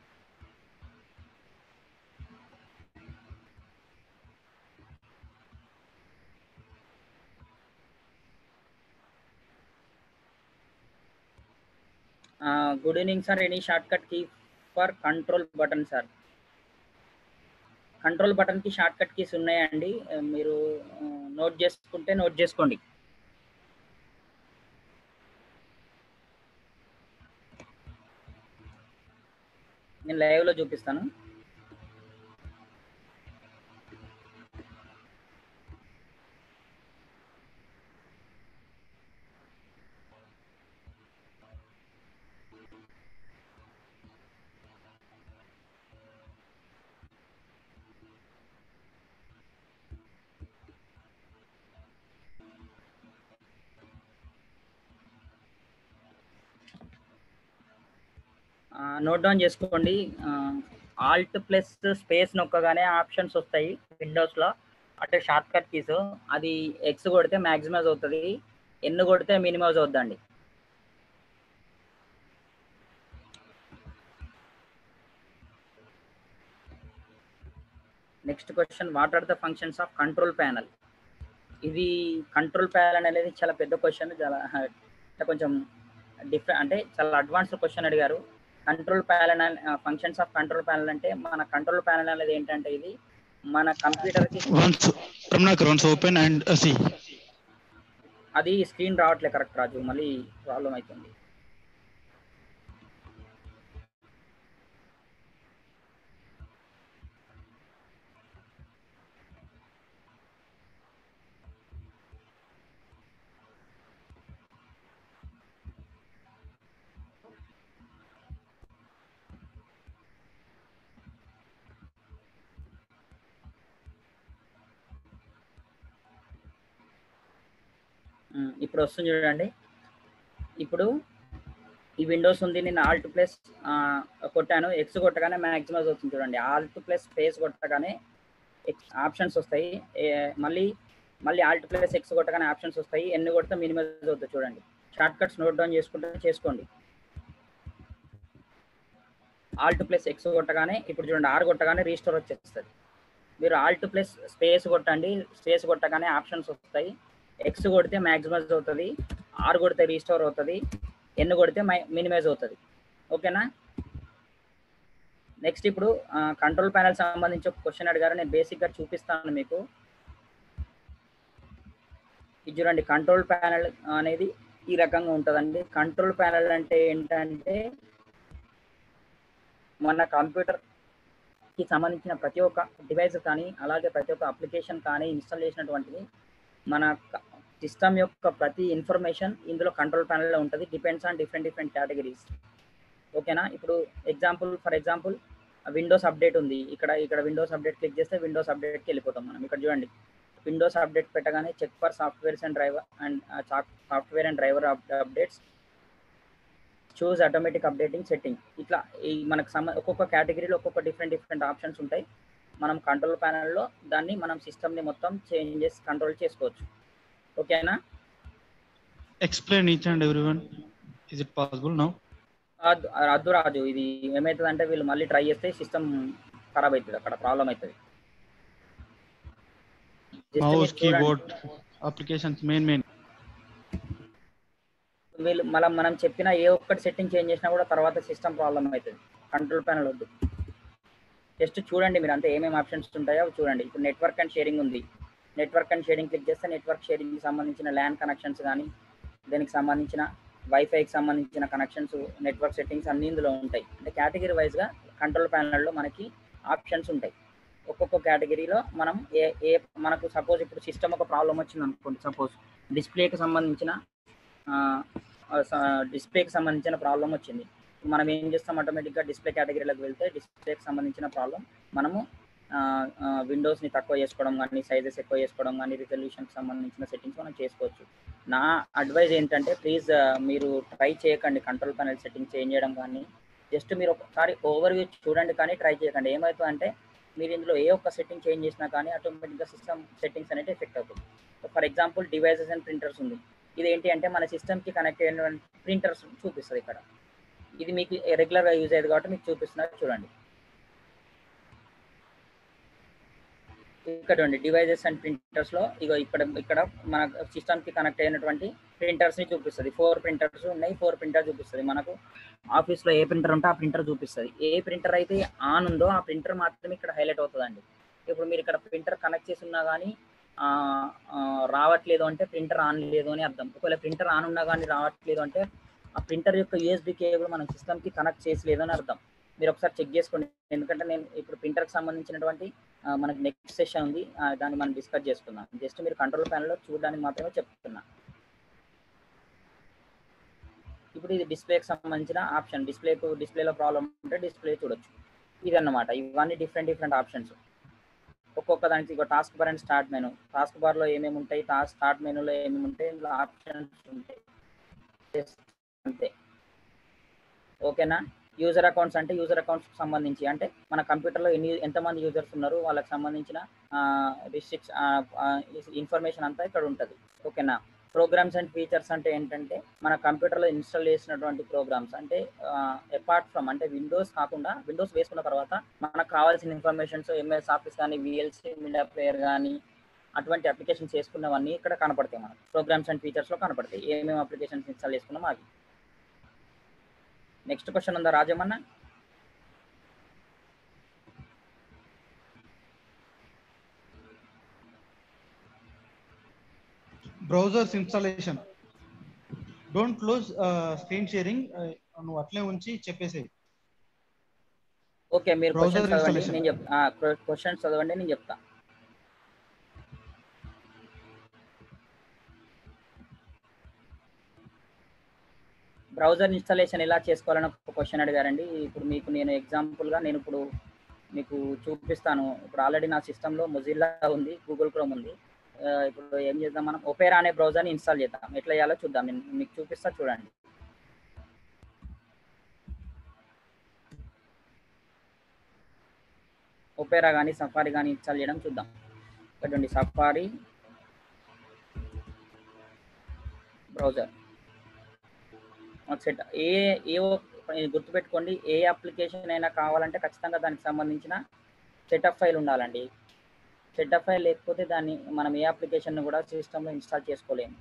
good evening sir any shortcut key for control button sir control button కి షార్ట్ కట్ కీస్ ఉన్నాయండి ఆ, మీరు నోట్ చేసుకుంటే నోట్ చేసుకోండి నేను లైవ్ లో చూపిస్తాను నోట్ డౌన్ చేసుకోండి ఆల్ట్ ప్లస్ స్పేస్ నొక్కగానే ఆప్షన్స్ వస్తాయి విండోస్ లో అంటే షార్ట్ కట్ కీస్ అది ఎక్స్ కొడితే మ్యాక్సిమైజ్ అవుతుంది ఎన్ కొడితే మినిమైజ్ అవుద్దండి next question what are the functions of control panel ఇది కంట్రోల్ ప్యానల్ అనేది చాలా పెద్ద క్వశ్చన్ చాలా అంటే కొంచెం డిఫరెంట్ అంటే చాలా అడ్వాన్స్ క్వశ్చన్ అడిగారు control panel functions of control panel అంటే మన కంట్రోల్ ప్యానల్ అనేది ఏంటంటే ఇది మన కంప్యూటర్ కి Once, Ramnakar, once open and uh, see. అది స్క్రీన్ రావట్లే కరెక్ట్ రాజు మళ్ళీ ప్రాబ్లం అవుతుంది ఉమ్, ఇప్పుడు వస్తుంది చూడండి ఇప్పుడు ఈ విండోస్ ఉంది నేను ఆల్ట్ ప్లస్ కొట్టాను ఎక్స్ కొట్టగానే మ్యాక్సిమైజ్ అవుతుంది చూడండి ఆల్ట్ ప్లస్ స్పేస్ కొట్టగానే ఆప్షన్స్ వస్తాయి ఏ- మళ్ళీ మళ్ళీ ఆల్ట్ ప్లస్ ఎక్స్ కొట్టగానే ఆప్షన్స్ వస్తాయి ఎన్ని కొడితే మినిమైజ్ అవుతుంది చూడండి షార్ట్ కట్స్ నోట్ డౌన్ చేసుకుంటే చేసుకోండి ఆల్ట్ ప్లస్ ఎక్స్ కొట్టగానే ఇప్పుడు చూడండి ఆర్ కొట్టగానే రీస్టోర్ వచ్చేస్తుంది మీరు ఆల్ట్ ప్లస్ స్పేస్ కొట్టండి స్పేస్ కొట్టగానే ఆప్షన్స్ వస్తాయి ఎక్స్ కొడితే మ్యాక్సిమైజ్ అవుతుంది ఆర్ కొడితే రీస్టోర్ అవుతుంది ఎన్ కొడితే మినిమైజ్ అవుతుంది ఓకేనా నెక్స్ట్ ఇప్పుడు కంట్రోల్ ప్యానల్ సంబంధించి ఒక క్వశ్చన్ అడిగారు నేను బేసిక్గా చూపిస్తాను మీకు ఇది చూడండి కంట్రోల్ ప్యానల్ అనేది ఈ రకంగా ఉంటుందండి కంట్రోల్ ప్యానల్ అంటే ఏంటంటే మన కంప్యూటర్ కి సంబంధించిన ప్రతి ఒక్క డివైస్ కానీ అలాగే ప్రతి ఒక్క అప్లికేషన్ కానీ ఇన్స్టాల్ చేసినటువంటిది మన సిస్టమ్ యొక్క ప్రతి ఇన్ఫర్మేషన్ ఇందులో కంట్రోల్ ప్యానల్లో ఉంటుంది depends on different different categories ఓకేనా ఇప్పుడు example for example Windows update ఉంది ఇక్కడ ఇక్కడ విండోస్ అప్డేట్ క్లిక్ చేస్తే విండోస్ అప్డేట్కి వెళ్ళిపోతాం మనం ఇక్కడ చూడండి విండోస్ అప్డేట్ పెట్టగానే check for softwares and driver and software and driver updates choose automatic updating setting ఇట్లా ఈ మనకు సమ ఒక్కొక్క కేటగిరీలో ఒక్కొక్క డిఫరెంట్ డిఫరెంట్ ఆప్షన్స్ ఉంటాయి మనం కంట్రోల్ ప్యానల్లో దాన్ని మనం సిస్టమ్ని మొత్తం చేంజ్ చేసి కంట్రోల్ చేసుకోవచ్చు ఓకేనా Explain each and everyone. Is it possible now? అద్దు అద్దు రాజు ఇది ఏమవుతుంది అంటే వీళ్ళు మళ్ళీ ట్రై చేస్తే సిస్టమ్ ఖరాబ్ అవుతుంది అక్కడ ప్రాబ్లం అవుతుంది Just Mouse, మీరు చూడండి. keyboard, applications, main, main. వీళ్ళు మళ్ళీ మనం చెప్పిన ఏ ఒక్కటి సెట్టింగ్ చేంజ్ చేసినా కూడా తర్వాత సిస్టమ్ ప్రాబ్లం అవుతుంది కంట్రోల్ ప్యానల్ వద్దు జస్ట్ చూడండి మీరు అంతే ఏమేమి ఆప్షన్స్ ఉంటాయో అవి చూడండి ఇప్పుడు నెట్వర్క్ అండ్ షేరింగ్ ఉంది నెట్వర్క్ అండ్ షేరింగ్ క్లిక్ చేస్తే నెట్వర్క్ షేరింగ్కి సంబంధించిన ల్యాన్ కనెక్షన్స్ కానీ దానికి సంబంధించిన వైఫైకి సంబంధించిన కనెక్షన్స్ నెట్వర్క్ సెట్టింగ్స్ అన్ని ఇందులో ఉంటాయి అంటే కేటగిరీ వైజ్గా కంట్రోల్ ప్యానల్లో మనకి ఆప్షన్స్ ఉంటాయి ఒక్కొక్క కేటగిరీలో మనం ఏ ఏ మనకు సపోజ్ ఇప్పుడు సిస్టమ్ ఒక ప్రాబ్లం వచ్చింది అనుకోండి సపోజ్ డిస్ప్లేకి సంబంధించిన డిస్ప్లేకి సంబంధించిన ప్రాబ్లం వచ్చింది మనం ఏం చేస్తాం ఆటోమేటిక్గా డిస్ప్లే కేటగిరీలోకి వెళ్తే డిస్ప్లేకి సంబంధించిన ప్రాబ్లం మనము విండోస్ని తక్కువ చేసుకోవడం కానీ సైజెస్ ఎక్కువ చేసుకోవడం కానీ రిజల్యూషన్కి సంబంధించిన సెట్టింగ్స్ మనం చేసుకోవచ్చు నా అడ్వైజ్ ఏంటంటే ప్లీజ్ మీరు ట్రై చేయకండి కంట్రోల్ ప్యానల్ సెట్టింగ్ చేంజ్ చేయడం కానీ జస్ట్ మీరు ఒకసారి ఓవర్ వ్యూ చూడండి కానీ ట్రై చేయకండి ఏమవుతుంది అంటే మీరు ఇందులో ఏ ఒక్క సెట్టింగ్ చేంజ్ చేసినా కానీ ఆటోమేటిక్గా సిస్టమ్ సెట్టింగ్స్ అనేది ఎఫెక్ట్ అవుతుంది for example devices and printers ఉంది ఇది ఏంటి అంటే మన సిస్టమ్కి కనెక్ట్ అయిన ప్రింటర్స్ చూపిస్తుంది ఇక్కడ ఇది మీకు రెగ్యులర్గా యూజ్ అయ్యేది కాబట్టి మీకు చూపిస్తున్నారు చూడండి ఇక్కడ ఉండి డివైజెస్ అండ్ ప్రింటర్స్ లో ఇగో ఇక్కడ ఇక్కడ మన సిస్టమ్ కి కనెక్ట్ అయినటువంటి ప్రింటర్స్ ని చూపిస్తుంది ఫోర్ ప్రింటర్స్ ఉన్నాయి ఫోర్ ప్రింటర్ చూపిస్తుంది మనకు ఆఫీస్ లో ఏ ప్రింటర్ ఉంటే ఆ ప్రింటర్ చూపిస్తుంది ఏ ప్రింటర్ అయితే ఆన్ ఉందో ఆ ప్రింటర్ మాత్రమే ఇక్కడ హైలైట్ అవుతుందండి ఇప్పుడు మీరు ఇక్కడ ప్రింటర్ కనెక్ట్ చేసి ఉన్నా కానీ రావట్లేదు అంటే ప్రింటర్ ఆన్ లేదు అని అర్థం ఒకవేళ ప్రింటర్ ఆన్ ఉన్నా కానీ రావట్లేదు అంటే ఆ ప్రింటర్ యొక్క యూఎస్బి కేబుల్ మన సిస్టమ్ కి కనెక్ట్ చేసి లేదని అర్థం మీరు ఒకసారి చెక్ చేసుకోండి ఎందుకంటే నేను ఇప్పుడు ప్రింటర్కి సంబంధించినటువంటి ఆ, మనకి నెక్స్ట్ సెషన్ ఉంది ఆ, దాన్ని మనం డిస్కస్ చేసుకుందాం జస్ట్ మీరు కంట్రోల్ ప్యానల్లో చూడడానికి మాత్రమే చెప్తున్నా ఇప్పుడు ఇది డిస్ప్లేకి సంబంధించిన ఆప్షన్ డిస్ప్లేకు డిస్ప్లేలో ప్రాబ్లం ఉంటే డిస్ప్లే చూడొచ్చు ఇది అన్నమాట ఇవన్నీ డిఫరెంట్ డిఫరెంట్ ఆప్షన్స్ ఒక్కొక్క దానికి ఒక taskbar and start menu టాస్క్ బార్లో ఏమేమి ఉంటాయి టాస్క్ స్టార్ట్ మెనూలో ఏమేమి ఉంటాయి ఇందులో ఆప్షన్స్ ఉంటాయి Just అంతే ఓకేనా యూజర్ అకౌంట్స్ అంటే యూజర్ అకౌంట్స్ సంబంధించి అంటే మన కంప్యూటర్లో ఎన్ని ఎంతమంది యూజర్స్ ఉన్నారు వాళ్ళకి సంబంధించిన రిస్ట్రిక్స్ ఇన్ఫర్మేషన్ అంతా ఇక్కడ ఉంటుంది ఓకేనా ప్రోగ్రామ్స్ అండ్ ఫీచర్స్ అంటే ఏంటంటే మన కంప్యూటర్లో ఇన్స్టాల్ చేసినటువంటి ప్రోగ్రామ్స్ అంటే అపార్ట్ ఫ్రమ్ అంటే విండోస్ కాకుండా విండోస్ వేసుకున్న తర్వాత మనకు కావాల్సిన ఇన్ఫర్మేషన్స్ ఎంఎస్ ఆఫీస్ కానీ విఎల్సి మీడియా ప్లేయర్ కానీ అటువంటి అప్లికేషన్స్ చేసుకున్నవన్నీ ఇక్కడ కనపడతాయి మనకు ప్రోగ్రామ్స్ అండ్ ఫీచర్స్లో కనపడతాయి ఏమేమి అప్లికేషన్స్ ఇన్స్టాల్ చేసుకున్నామో అవి నెక్స్ట్ క్వశ్చన్ ఉందా Rajamanna browsers installation don't close screen sharing నువ్వు అట్లే ఉంచి చెప్పేసేయి ఓకే మీరు Browser క్వశ్చన్ చదవండి installation. నేను చెప్తా క్వశ్చన్స్ చదవండి నేను చెప్తా బ్రౌజర్ ఇన్స్టాలేషన్ ఎలా చేసుకోవాలని ఒక క్వశ్చన్ అడిగారండి ఇప్పుడు మీకు నేను ఎగ్జాంపుల్గా నేను ఇప్పుడు మీకు చూపిస్తాను ఇప్పుడు ఆల్రెడీ నా సిస్టంలో మొజిల్లా ఉంది గూగుల్ క్రోమ్ ఉంది ఆ, ఇప్పుడు ఏం చేద్దాం మనం ఒపేరా అనే బ్రౌజర్ని ఇన్స్టాల్ చేద్దాం ఎట్లా చేయాలో చూద్దాం నేను మీకు చూపిస్తా చూడండి ఒపేరా కానీ సఫారీ కానీ ఇన్స్టాల్ చేయడం చూద్దాం చూడండి సఫారీ బ్రౌజర్ సెట్ ఏ ఏ ఒ- ఇది గుర్తుపెట్టుకోండి ఏ అప్లికేషన్ అయినా కావాలంటే ఖచ్చితంగా దానికి సంబంధించిన సెటప్ ఫైల్ ఉండాలండి సెటప్ ఫైల్ లేకపోతే దాన్ని మనం ఏ అప్లికేషన్ కూడా సిస్టంలో ఇన్స్టాల్ చేసుకోలేము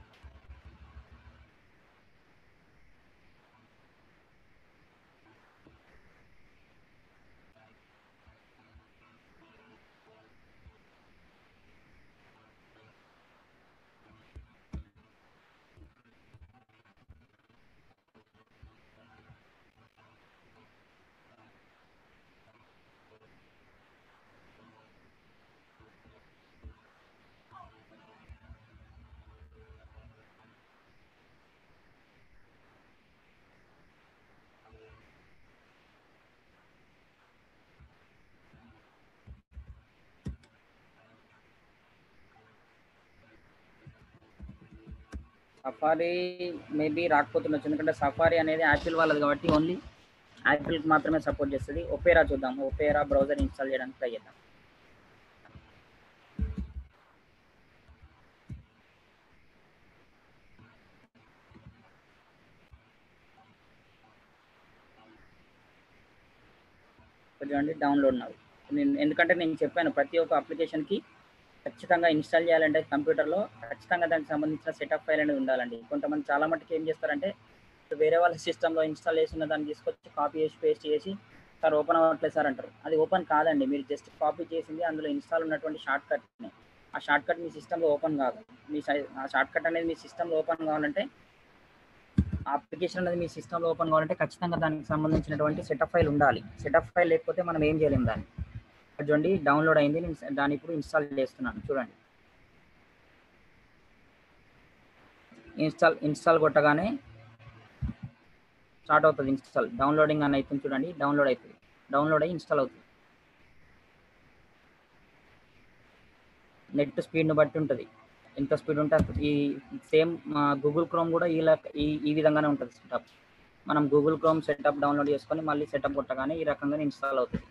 సఫారీ మేబీ రాకపోతుండొచ్చు ఎందుకంటే సఫారీ అనేది యాపిల్ వాళ్ళది కాబట్టి ఓన్లీ యాపిల్కి మాత్రమే సపోర్ట్ చేస్తుంది ఒపేరా చూద్దాం ఒపేరా బ్రౌజర్ ఇన్స్టాల్ చేయడానికి ట్రై చేద్దాం చూడండి డౌన్లోడ్ నావు నేను ఎందుకంటే నేను చెప్పాను ప్రతి ఒక్క అప్లికేషన్కి ఖచ్చితంగా ఇన్స్టాల్ చేయాలంటే కంప్యూటర్లో ఖచ్చితంగా దానికి సంబంధించిన సెటప్ ఫైల్ అనేది ఉండాలండి కొంతమంది చాలా మట్టుకు ఏం చేస్తారంటే వేరే వాళ్ళ సిస్టంలో ఇన్స్టాల్ చేసిన దాన్ని తీసుకొచ్చి కాపీ చేసి పేస్ట్ చేసి సార్ ఓపెన్ అవ్వట్లేదు సార్ అంటారు అది ఓపెన్ కాదండి మీరు జస్ట్ కాపీ చేసింది అందులో ఇన్స్టాల్ ఉన్నటువంటి షార్ట్ కట్ని ఆ షార్ట్ కట్ మీ సిస్టంలో ఓపెన్ కాదు మీ సై- ఆ షార్ట్ కట్ అనేది మీ సిస్టంలో ఓపెన్ కావాలంటే ఆ అప్లికేషన్ అనేది మీ సిస్టంలో ఓపెన్ కావాలంటే ఖచ్చితంగా దానికి సంబంధించినటువంటి సెటప్ ఫైల్ ఉండాలి సెటప్ ఫైల్ లేకపోతే మనం ఏం చేయలేము దాన్ని అది చూడండి డౌన్లోడ్ అయింది నేను స- దాన్ని ఇప్పుడు ఇన్స్టాల్ చేస్తున్నాను చూడండి ఇన్స్టాల్ ఇన్స్టాల్ కొట్టగానే స్టార్ట్ అవుతుంది ఇన్స్టాల్ డౌన్లోడింగ్ అని అవుతుంది చూడండి డౌన్లోడ్ అవుతుంది డౌన్లోడ్ అయ్యి ఇన్స్టాల్ అవుతుంది నెట్ స్పీడ్ని బట్టి ఉంటుంది ఎంత స్పీడ్ ఉంటే అంత- ఈ సేమ్ గూగుల్ క్రోమ్ కూడా ఈ లెక్క- ఈ ఈ విధంగానే ఉంటుంది సెటప్ మనం గూగుల్ క్రోమ్ సెటప్ డౌన్లోడ్ చేసుకొని మళ్ళీ సెటప్ కొట్టగానే ఈ రకంగా ఇన్స్టాల్ అవుతుంది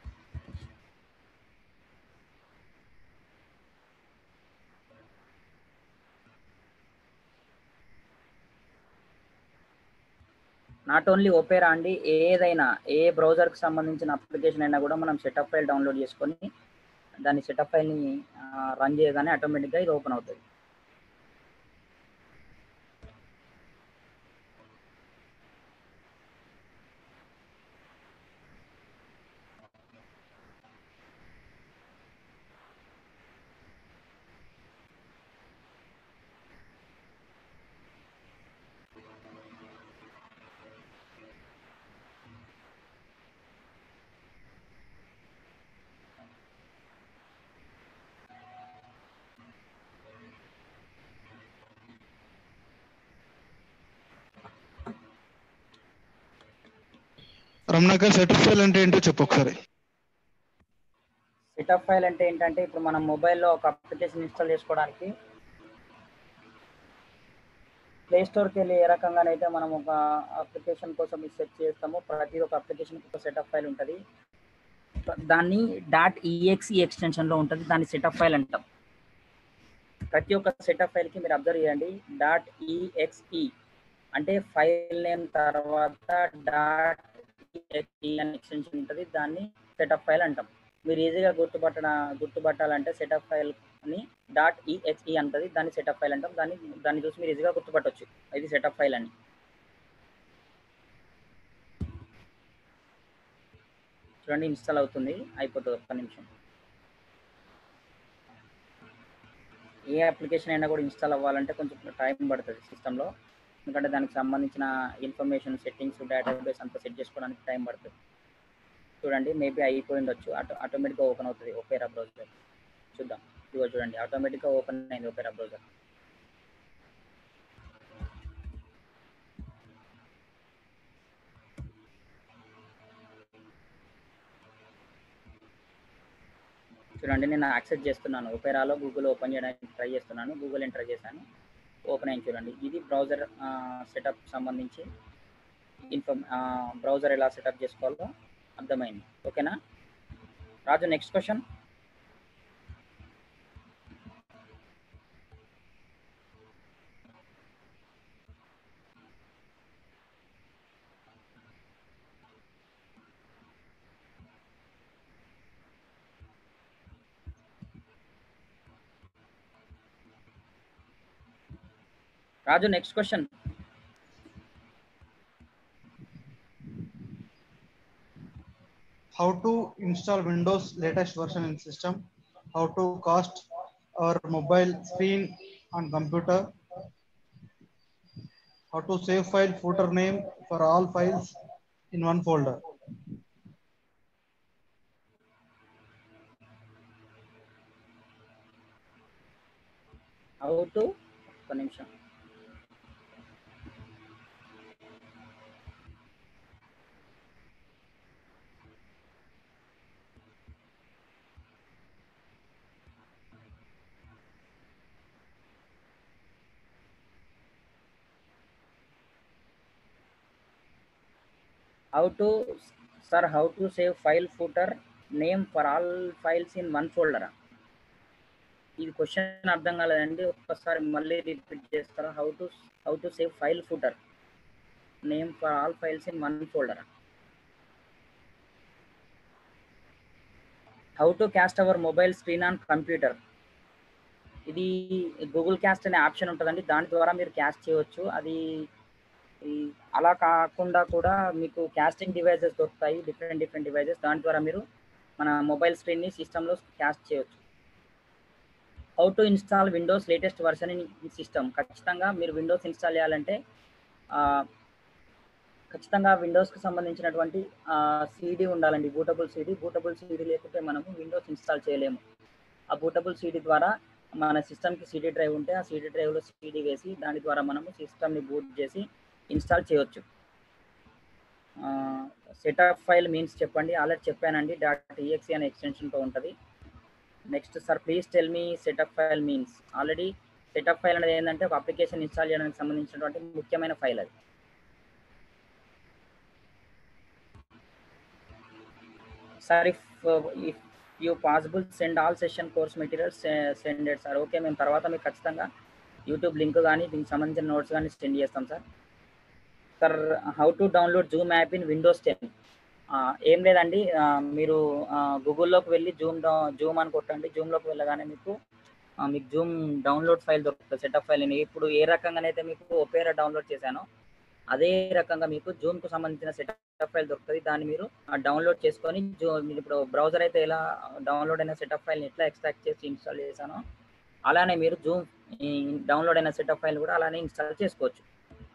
నాట్ ఓన్లీ ఓపేరా అండి ఏదైనా ఏ బ్రౌజర్కి సంబంధించిన అప్లికేషన్ అయినా కూడా మనం సెటప్ ఫైల్ డౌన్లోడ్ చేసుకొని దాని సెటప్ ఫైల్ని రన్ చేయగానే ఆటోమేటిక్గా ఇది ఓపెన్ అవుతుంది రమణాకర్ సర్టిఫైల్ అంటే ఏంటో చెప్పు ఒకసారి సెటప్ ఫైల్ అంటే ఏంటంటే ఇప్పుడు మనం మొబైల్లో ఒక అప్లికేషన్ ఇన్స్టాల్ చేసుకోవడానికి ప్లే స్టోర్కి వెళ్ళి ఏ రకంగానైతే మనం ఒక అప్లికేషన్ కోసం సెర్చ్ చేస్తామో ప్రతి ఒక్క అప్లికేషన్కి ఒక సెటప్ ఫైల్ ఉంటుంది దాన్ని డాట్ ఈఎక్స్ఈ ఎక్స్టెన్షన్లో ఉంటుంది దాన్ని సెటప్ ఫైల్ అంటాం ప్రతి ఒక్క సెటప్ ఫైల్కి మీరు అబ్జర్వ్ చేయండి డాట్ ఈఎక్స్ఈ అంటే ఫైల్ నేమ్ తర్వాత డాట్ ఈఎక్స్ఈ అనే ఎక్స్టెన్షన్ ఉంటుంది దాన్ని సెటప్ ఫైల్ అంటాం మీరు ఈజీగా గుర్తుపట్టడ గుర్తుపట్టాలంటే సెటప్ ఫైల్ అని డాట్ ఈఎక్స్ఈ అంటది దాన్ని సెటప్ ఫైల్ అంటాం దాన్ని దాన్ని చూసి మీరు ఈజీగా గుర్తుపట్టవచ్చు ఇది సెటప్ ఫైల్ అని చూడండి ఇన్స్టాల్ అవుతుంది అయిపోతుంది ఒక్క నిమిషం ఏ అప్లికేషన్ అయినా కూడా ఇన్స్టాల్ అవ్వాలంటే కొంచెం టైం పడుతుంది సిస్టంలో ఎందుకంటే దానికి సంబంధించిన ఇన్ఫర్మేషన్ సెట్టింగ్స్ డేటాబేస్ అంతా సెట్ చేసుకోవడానికి టైం పడుతుంది చూడండి మేబీ అయిపోయి ఉండొచ్చు ఆటో ఆటోమేటిక్గా ఓపెన్ అవుతుంది ఒపేరా బ్రౌజర్ చూద్దాం ఇదిగో చూడండి ఆటోమేటిక్గా ఓపెన్ అయింది ఒపేరా బ్రౌజర్ చూడండి నేను యాక్సెస్ చేస్తున్నాను ఒపేరాలో గూగుల్ ఓపెన్ చేయడానికి ట్రై చేస్తున్నాను గూగుల్ ఎంటర్ చేశాను ఓపెన్ అయింది చూడండి ఇది బ్రౌజర్ సెటప్ సంబంధించి ఇన్ఫర్మ్ బ్రౌజర్ ఎలా సెటప్ చేసుకోవాలో అర్థమైంది ఓకేనా Raju next question Raju next question how to install windows latest version in system how to cast our mobile screen on computer how to save file footer name for all files in one folder how to ఒక్క నిమిషం how to sir how to save file footer name for all files in one ఫోల్డరా ఇది question అర్థం కాలేదండి ఒక్కసారి మళ్ళీ repeat చేస్తారా how to how to save file footer name for all files in one ఫోల్డరా how to cast our mobile screen on computer ఇది Google cast అనే ఆప్షన్ ఉంటుందండి దాని ద్వారా మీరు క్యాస్ట్ చేయవచ్చు అది ఈ అలా కాకుండా కూడా మీకు క్యాస్టింగ్ డివైజెస్ దొరుకుతాయి డిఫరెంట్ డిఫరెంట్ డివైజెస్ దాని ద్వారా మీరు మన మొబైల్ స్క్రీన్ని సిస్టంలో క్యాస్ట్ చేయవచ్చు how to install Windows latest version in system ఖచ్చితంగా మీరు విండోస్ ఇన్స్టాల్ చేయాలంటే ఆ, ఖచ్చితంగా విండోస్కి సంబంధించినటువంటి సీడీ ఉండాలండి బూటబుల్ సీడీ బూటబుల్ సీడీ లేకుంటే మనము విండోస్ ఇన్స్టాల్ చేయలేము ఆ బూటబుల్ సీడీ ద్వారా మన సిస్టమ్కి సీడీ డ్రైవ్ ఉంటే ఆ సీడీ డ్రైవ్లో సీడీ వేసి దాని ద్వారా మనము సిస్టమ్ని బూట్ చేసి ఇన్స్టాల్ చేయవచ్చు సెటప్ ఫైల్ మీన్స్ చెప్పండి ఆల్రెడీ చెప్పానండి డాట్ ఈఎక్సీ అనే ఎక్స్టెన్షన్తో ఉంటుంది next sir please tell me setup file means already setup file అనేది ఏంటంటే ఒక అప్లికేషన్ ఇన్స్టాల్ చేయడానికి సంబంధించినటువంటి ముఖ్యమైన ఫైల్ అది sir if if you possible send all session course materials sended sir okay మేము తర్వాత మీకు ఖచ్చితంగా యూట్యూబ్ లింక్ కానీ దీనికి సంబంధించిన నోట్స్ కానీ సెండ్ చేస్తాం sir sir how to download Zoom app in Windows ten ఏం లేదండి ఆ, మీరు గూగుల్లోకి వెళ్ళి జూమ్ జూమ్ అని కొట్టండి జూమ్లోకి వెళ్ళగానే మీకు ఆ, మీకు జూమ్ డౌన్లోడ్ ఫైల్ దొరుకుతుంది సెటప్ ఫైల్ అని ఇప్పుడు ఏ రకంగానైతే మీకు ఒపేరా డౌన్లోడ్ చేశానో అదే రకంగా మీకు జూమ్కు సంబంధించిన సెటప్ ఫైల్ దొరుకుతుంది దాన్ని మీరు డౌన్లోడ్ చేసుకొని జూ మీరు ఇప్పుడు బ్రౌజర్ అయితే ఎలా డౌన్లోడ్ అయిన సెటప్ ఫైల్ని ఎట్లా ఎక్స్ట్రాక్ట్ చేసి ఇన్స్టాల్ చేశానో అలానే మీరు జూమ్ డౌన్లోడ్ అయిన సెటప్ ఫైల్ కూడా అలానే ఇన్స్టాల్ చేసుకోవచ్చు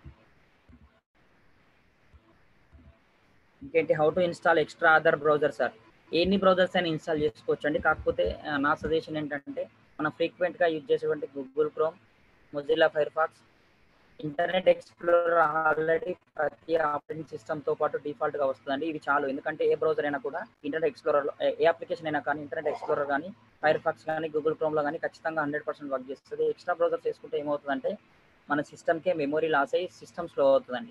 ఇంకేంటి how to install extra other browser sir ఎన్ని బ్రౌజర్స్ అయినా ఇన్స్టాల్ చేసుకోవచ్చు అండి కాకపోతే ఆ, నా సజెషన్ ఏంటంటే మనం ఫ్రీక్వెంట్గా యూజ్ చేసేటువంటి Google Chrome Mozilla Firefox Internet Explorer already ప్రతి ఆపరేటింగ్ సిస్టమ్తో పాటు డిఫాల్ట్గా వస్తుందండి ఇది చాలు ఎందుకంటే ఏ బ్రౌజర్ అయినా కూడా ఇంటర్నెట్ ఎక్స్ప్లోరర్లో ఏ అప్లికేషన్ అయినా కానీ ఇంటర్నెట్ ఎక్స్ప్లోరర్ కానీ ఫైర్ ఫాక్స్ కానీ గూగుల్ క్రోమ్లో కానీ ఖచ్చితంగా హండ్రెడ్ పర్సెంట్ వర్క్ చేస్తుంది ఎక్స్ట్రా బ్రౌజర్స్ చేసుకుంటే ఏమవుతుందంటే మన సిస్టమ్కే మెమొరీ లాస్ అయ్యి సిస్టమ్ స్లో అవుతుందండి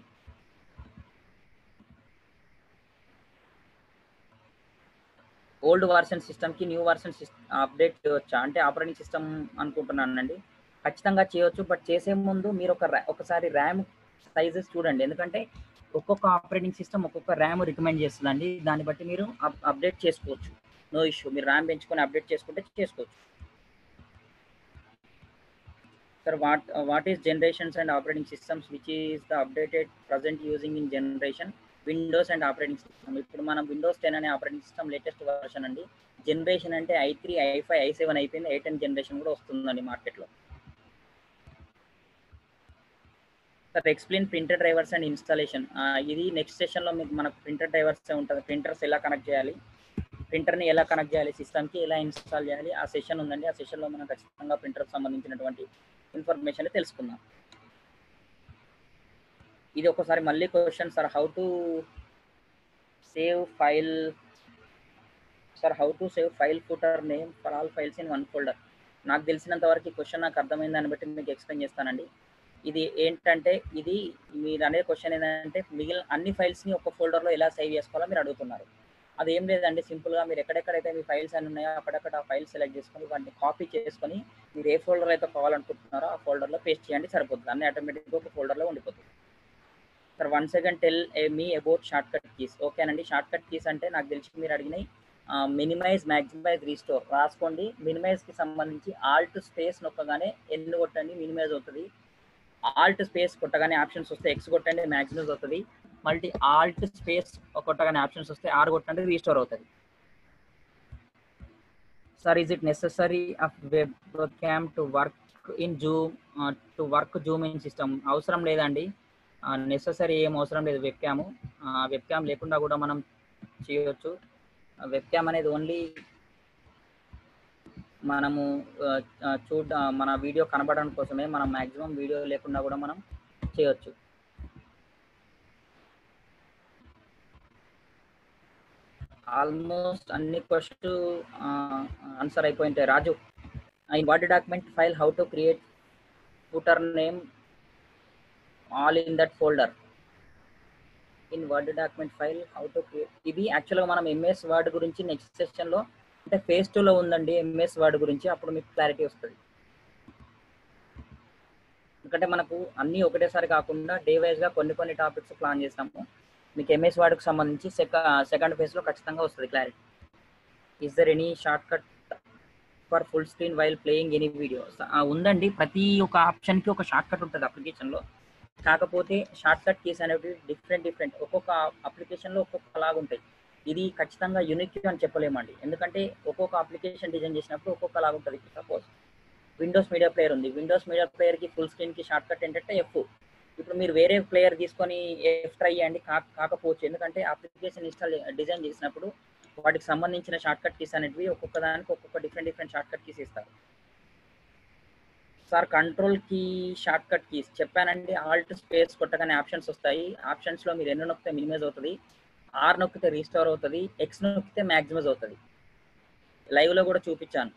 ఓల్డ్ వర్షన్ సిస్టమ్కి న్యూ వర్షన్ అప్డేట్ చేయవచ్చా అంటే ఆపరేటింగ్ సిస్టమ్ అనుకుంటున్నానండి ఖచ్చితంగా చేయొచ్చు బట్ చేసే ముందు మీరు ఒక రా- ఒకసారి ర్యామ్ సైజెస్ చూడండి ఎందుకంటే ఒక్కొక్క ఆపరేటింగ్ సిస్టమ్ ఒక్కొక్క ర్యామ్ రికమెండ్ చేస్తుందండి దాన్ని బట్టి మీరు అప్డేట్ చేసుకోవచ్చు నో ఇష్యూ మీరు ర్యామ్ పెంచుకొని అప్డేట్ చేసుకుంటే చేసుకోవచ్చు sir what what is generations and operating systems which is the updated present using in generation Windows and operating system ఇప్పుడు మనం విండోస్ టెన్ అనే ఆపరేటింగ్ సిస్టమ్ లేటెస్ట్ వర్షన్ అండి generation అంటే i three i five i seven అయిపోయింది i ten generation కూడా వస్తుందండి మార్కెట్లో sir explain printer drivers and installation ఇది నెక్స్ట్ సెషన్లో మీకు మనకు ప్రింటర్ డ్రైవర్స్ ఉంటుంది ప్రింటర్స్ ఎలా కనెక్ట్ చేయాలి ప్రింటర్ని ఎలా కనెక్ట్ చేయాలి సిస్టమ్కి ఎలా ఇన్స్టాల్ చేయాలి ఆ సెషన్ ఉందండి ఆ సెషన్లో మనం ఖచ్చితంగా ప్రింటర్కి సంబంధించినటువంటి ఇన్ఫర్మేషన్ తెలుసుకుందాం ఇది ఒకసారి మళ్ళీ question sir how to save file sir how to save file footer name for all files in one folder నాకు తెలిసినంత వరకు ఈ క్వశ్చన్ నాకు అర్థమైంది దాన్ని బట్టి మీకు ఎక్స్ప్లెయిన్ చేస్తానండి ఇది ఏంటంటే ఇది మీరు అనే క్వశ్చన్ ఏంటంటే మిగిలిన అన్ని ఫైల్స్ని ఒక ఫోల్డర్లో ఎలా సేవ్ చేసుకోవాలో మీరు అడుగుతున్నారు అది ఏం లేదండి సింపుల్గా మీరు ఎక్కడెక్కడైతే మీ ఫైల్స్ అన్ని ఉన్నాయో అక్కడక్కడ ఆ ఫైల్స్ సెలెక్ట్ చేసుకొని వాటిని కాపీ చేసుకొని మీరు ఏ ఫోల్డర్ అయితే కావాలనుకుంటున్నారో ఆ ఫోల్డర్లో పేస్ట్ చేయండి సరిపోతుంది అన్ని ఆటోమేటిక్గా ఒక ఫోల్డర్లో ఉండిపోతుంది sir one second tell me about shortcut keys ఓకేనండి షార్ట్ కట్ కీస్ అంటే నాకు తెలిసి మీరు అడిగినాయి మినిమైజ్ మ్యాక్సిమైజ్ రీస్టోర్ రాసుకోండి మినిమైజ్కి సంబంధించి ఆల్ట్ స్పేస్ నొక్కగానే ఎన్ని కొట్టండి మినిమైజ్ అవుతుంది ఆల్ట్ స్పేస్ కొట్టగానే ఆప్షన్స్ వస్తే ఎక్స్ కొట్టండి మ్యాక్సిమైజ్ అవుతుంది మళ్ళీ ఆల్ట్ స్పేస్ కొట్టగానే ఆప్షన్స్ వస్తే ఆర్ కొట్టండి రీస్టోర్ అవుతుంది sir is it necessary of webcam to work in Zoom to work Zoom in system అవసరం లేదండి నెససరీ ఏం అవసరం లేదు వెబ్ క్యామ్ వెబ్ క్యామ్ లేకుండా కూడా మనం చేయవచ్చు వెబ్ క్యామ్ అనేది ఓన్లీ మనము చూడ మన వీడియో కనబడడం కోసమే మనం మ్యాక్సిమం వీడియో లేకుండా కూడా మనం చేయొచ్చు ఆల్మోస్ట్ అన్ని క్వశ్చన్ ఆన్సర్ అయిపోయింటాయి Raju in what document file how to create footer name all in that folder in Word document file how to ఇది యాక్చువల్గా మనం ఎంఎస్ వర్డ్ గురించి నెక్స్ట్ సెషన్లో అంటే ఫేస్ టూలో ఉందండి ఎంఎస్ వర్డ్ గురించి అప్పుడు మీకు క్లారిటీ వస్తుంది ఎందుకంటే మనకు అన్నీ ఒకటేసారి కాకుండా డే వైజ్గా కొన్ని కొన్ని టాపిక్స్ ప్లాన్ చేసాము మీకు ఎంఎస్ వర్డ్కి సంబంధించి సెక సెకండ్ ఫేజ్లో ఖచ్చితంగా వస్తుంది clarity is there any shortcut for full screen while playing any video ఉందండి ప్రతి ఒక్క ఆప్షన్కి ఒక షార్ట్ కట్ ఉంటుంది అప్లికేషన్లో కాకపోతే షార్ట్ కట్ కీస్ అనేవి డిఫరెంట్ డిఫరెంట్ ఒక్కొక్క అప్లికేషన్లో ఒక్కొక్కలాగా ఉంటాయి ఇది ఖచ్చితంగా యూనిక్ అని చెప్పలేమండి ఎందుకంటే ఒక్కొక్క అప్లికేషన్ డిజైన్ చేసినప్పుడు ఒక్కొక్కలాగా ఉంటుంది సపోజ్ విండోస్ మీడియా ప్లేయర్ ఉంది విండోస్ మీడియా ప్లేయర్కి ఫుల్ స్క్రీన్కి షార్ట్ కట్ ఏంటంటే ఎఫ్ ఇప్పుడు మీరు వేరే ప్లేయర్ తీసుకొని ఎఫ్ ట్రై చేయండి కా కాకపోవచ్చు ఎందుకంటే అప్లికేషన్ ఇన్స్టాల్ డిజైన్ చేసినప్పుడు వాటికి సంబంధించిన షార్ట్ కట్ కీస్ అనేటివి ఒక్కొక్క దానికి ఒక్కొక్క different different shortcut keys ఇస్తారు sir control key shortcut keys చెప్పానండి ఆల్ట్ స్పేస్ కొట్టగానే ఆప్షన్స్ వస్తాయి ఆప్షన్స్లో మీరు ఎన్ని నొక్కితే మినిమైజ్ అవుతుంది ఆర్ నొక్కితే రీస్టోర్ అవుతుంది ఎక్స్ నొక్కితే మ్యాక్సిమైజ్ అవుతుంది లైవ్లో కూడా చూపించాను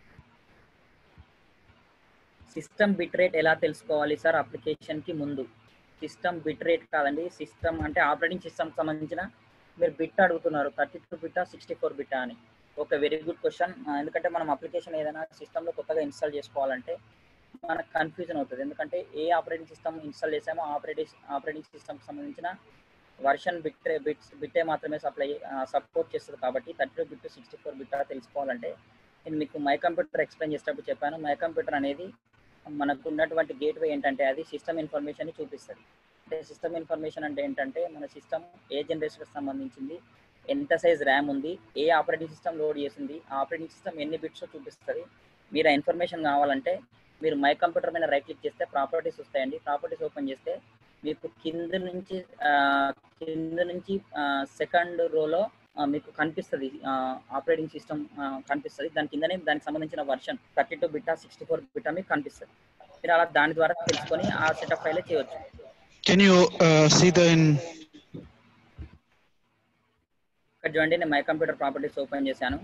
సిస్టమ్ బిట్ రేట్ ఎలా తెలుసుకోవాలి సార్ అప్లికేషన్కి ముందు సిస్టమ్ బిట్ రేట్ కాదండి సిస్టమ్ అంటే ఆపరేటింగ్ సిస్టమ్ సంబంధించిన మీరు బిట్ అడుగుతున్నారు థర్టీ టూ బిట్టా సిక్స్టీ ఫోర్ బిట్టా అని ఒక వెరీ గుడ్ క్వశ్చన్ ఎందుకంటే మనం అప్లికేషన్ ఏదైనా సిస్టంలో కొత్తగా ఇన్స్టాల్ చేసుకోవాలంటే మనకు కన్ఫ్యూజన్ అవుతుంది ఎందుకంటే ఏ ఆపరేటింగ్ సిస్టమ్ ఇన్స్టాల్ చేసామో ఆపరేటింగ్ ఆపరేటింగ్ సిస్టమ్కి సంబంధించిన వర్షన్ బిట్ బిట్స్ బిట్టే మాత్రమే సప్లై సపోర్ట్ చేస్తుంది కాబట్టి thirty two bit sixty four బిట్టా తెలుసుకోవాలంటే నేను మీకు మై కంప్యూటర్ ఎక్స్ప్లెయిన్ చేసేటప్పుడు చెప్పాను మై కంప్యూటర్ అనేది మనకు ఉన్నటువంటి గేట్వే ఏంటంటే అది సిస్టమ్ ఇన్ఫర్మేషన్ చూపిస్తుంది అంటే సిస్టమ్ ఇన్ఫర్మేషన్ అంటే ఏంటంటే మన సిస్టమ్ ఏ జనరేషన్కి సంబంధించింది ఎంత సైజ్ ర్యామ్ ఉంది ఏ ఆపరేటింగ్ సిస్టమ్ లోడ్ చేసింది ఆ ఆపరేటింగ్ సిస్టమ్ ఎన్ని బిట్స్ చూపిస్తుంది మీరు ఆ ఇన్ఫర్మేషన్ కావాలంటే మీరు మై కంప్యూటర్ మీద రైట్ క్లిక్ చేస్తే ప్రాపర్టీస్ వస్తాయండి ప్రాపర్టీస్ ఓపెన్ చేస్తే మీకు కింద నుంచి కింద నుంచి సెకండ్ రోలో మీకు కనిపిస్తుంది ఆపరేటింగ్ సిస్టమ్ కనిపిస్తుంది దాని కిందనే దానికి సంబంధించిన వర్షన్ థర్టీ టూ బిట్టా సిక్స్టీ ఫోర్ బిట్టా మీకు కనిపిస్తుంది మీరు అలా దాని ద్వారా తెలుసుకొని ఆ సెటప్ ఫైల్ చేయొచ్చు Can you uh, see the in ఇక్కడ చూడండి నేను మై కంప్యూటర్ ప్రాపర్టీస్ ఓపెన్ చేశాను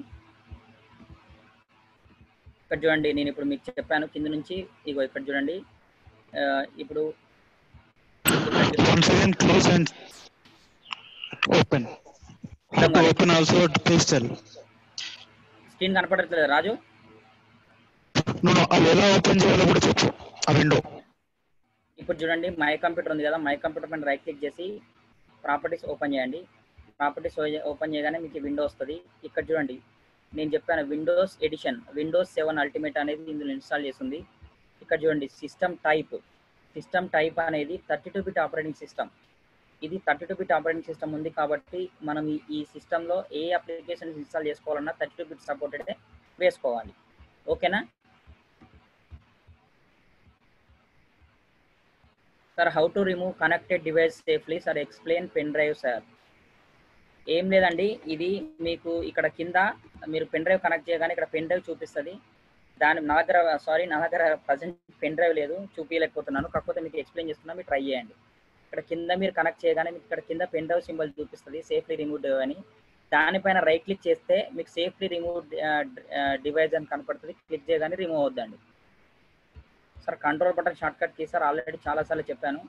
ఇక్కడ చూడండి నేను ఇప్పుడు మీకు చెప్పాను కింద నుంచి ఇగో ఇక్కడ చూడండి ఆ, ఇప్పుడు once again close and open? How to open also please tell. Screen కనపడట్లేదు రాజు No, no, అవి ఎలా ఓపెన్ చేయాలో కూడా చెప్పు ఆ విండో ఇప్పుడు చూడండి మై కంప్యూటర్ ఉంది కదా మై కంప్యూటర్ పైన రైట్ క్లిక్ చేసి ప్రాపర్టీస్ ఓపెన్ చేయండి ప్రాపర్టీస్ ఓపెన్ చేయగానే మీకు విండో వస్తుంది ఇక్కడ చూడండి నేను చెప్పాను Windows edition Windows seven ultimate అనేది ఇందులో ఇన్స్టాల్ చేసింది ఇక్కడ చూడండి సిస్టమ్ టైప్ సిస్టమ్ టైప్ అనేది thirty two bit operating system ఇది thirty two bit operating system ఉంది కాబట్టి మనం ఈ- ఈ సిస్టంలో ఏ అప్లికేషన్ ఇన్స్టాల్ చేసుకోవాలన్నా థర్టీ టూ బిట్ సపోర్టెడ్ వేసుకోవాలి ఓకేనా sir how to remove connected device safely sir explain pen drive sir ఏం లేదండి ఇది మీకు ఇక్కడ కింద మీరు పెన్ డ్రైవ్ కనెక్ట్ చేయగానే ఇక్కడ పెన్ డ్రైవ్ చూపిస్తుంది దాని నా దగ్గర సారీ నా దగ్గర ప్రజెంట్ పెన్ డ్రైవ్ లేదు చూపించలేకపోతున్నాను కాకపోతే మీకు ఎక్స్ప్లెయిన్ చేస్తున్నా మీరు ట్రై చేయండి ఇక్కడ కింద మీరు కనెక్ట్ చేయగానే మీకు ఇక్కడ కింద పెన్ డ్రైవ్ సింబల్ చూపిస్తుంది సేఫ్లీ రిమూవ్ అని దానిపైన రైట్ క్లిక్ చేస్తే మీకు సేఫ్లీ రిమూవ్ డివైస్ అని కనపడుతుంది క్లిక్ చేయగానే రిమూవ్ అవుద్దండి sir control button shortcut key sir already చాలాసార్లు చెప్పాను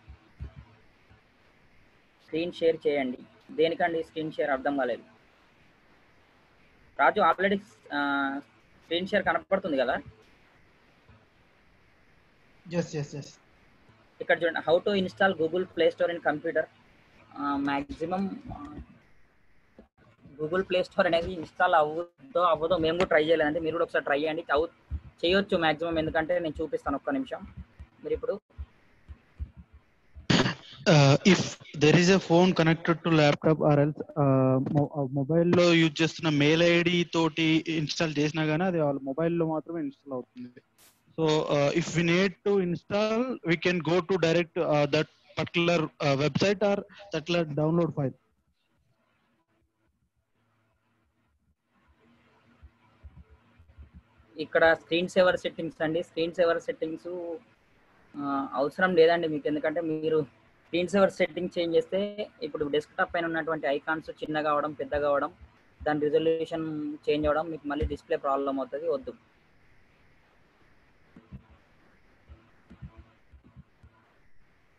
స్క్రీన్ షేర్ చేయండి దేనికండి స్క్రీన్ షేర్ అర్థం కాలేదు రాజు ఆల్రెడీ స్క్రీన్ షేర్ కనపడుతుంది కదా yes yes yes ఇక్కడ చూడండి how to install Google Play Store in computer maximum Google Play Store అనేది ఇన్స్టాల్ అవ్వదో అవ్వదో మేము కూడా ట్రై చేయలేదండి మీరు కూడా ఒకసారి ట్రై చేయండి అవు చేయొచ్చు మ్యాక్సిమం ఎందుకంటే నేను చూపిస్తాను ఒక్క నిమిషం మీరు ఇప్పుడు uh, if there is a phone connected to laptop or else uh, mo- uh, mobile లో యూజ్ చేస్తున్న మెయిల్ ఐడి తోటి ఇన్స్టాల్ చేసినా గానీ అది వాళ్ళ mobile లో మాత్రమే ఇన్స్టాల్ అవుతుంది so if we need to install we can go to direct that particular website or particular download file ఇక్కడ స్క్రీన్ సేవర్ సెట్టింగ్స్ అండి స్క్రీన్ సేవర్ సెట్టింగ్స్ అవసరం లేదండి మీకు ఎందుకంటే మీరు స్క్రీన్ సేవర్ సెట్టింగ్ చేంజ్ చేస్తే ఇప్పుడు డెస్క్టాప్ పైన ఉన్నటువంటి ఐకాన్స్ చిన్నగా అవడం పెద్దగా అవడం దాని రిజల్యూషన్ చేంజ్ అవడం మీకు మళ్ళీ డిస్ప్లే ప్రాబ్లం అవుతుంది వద్దు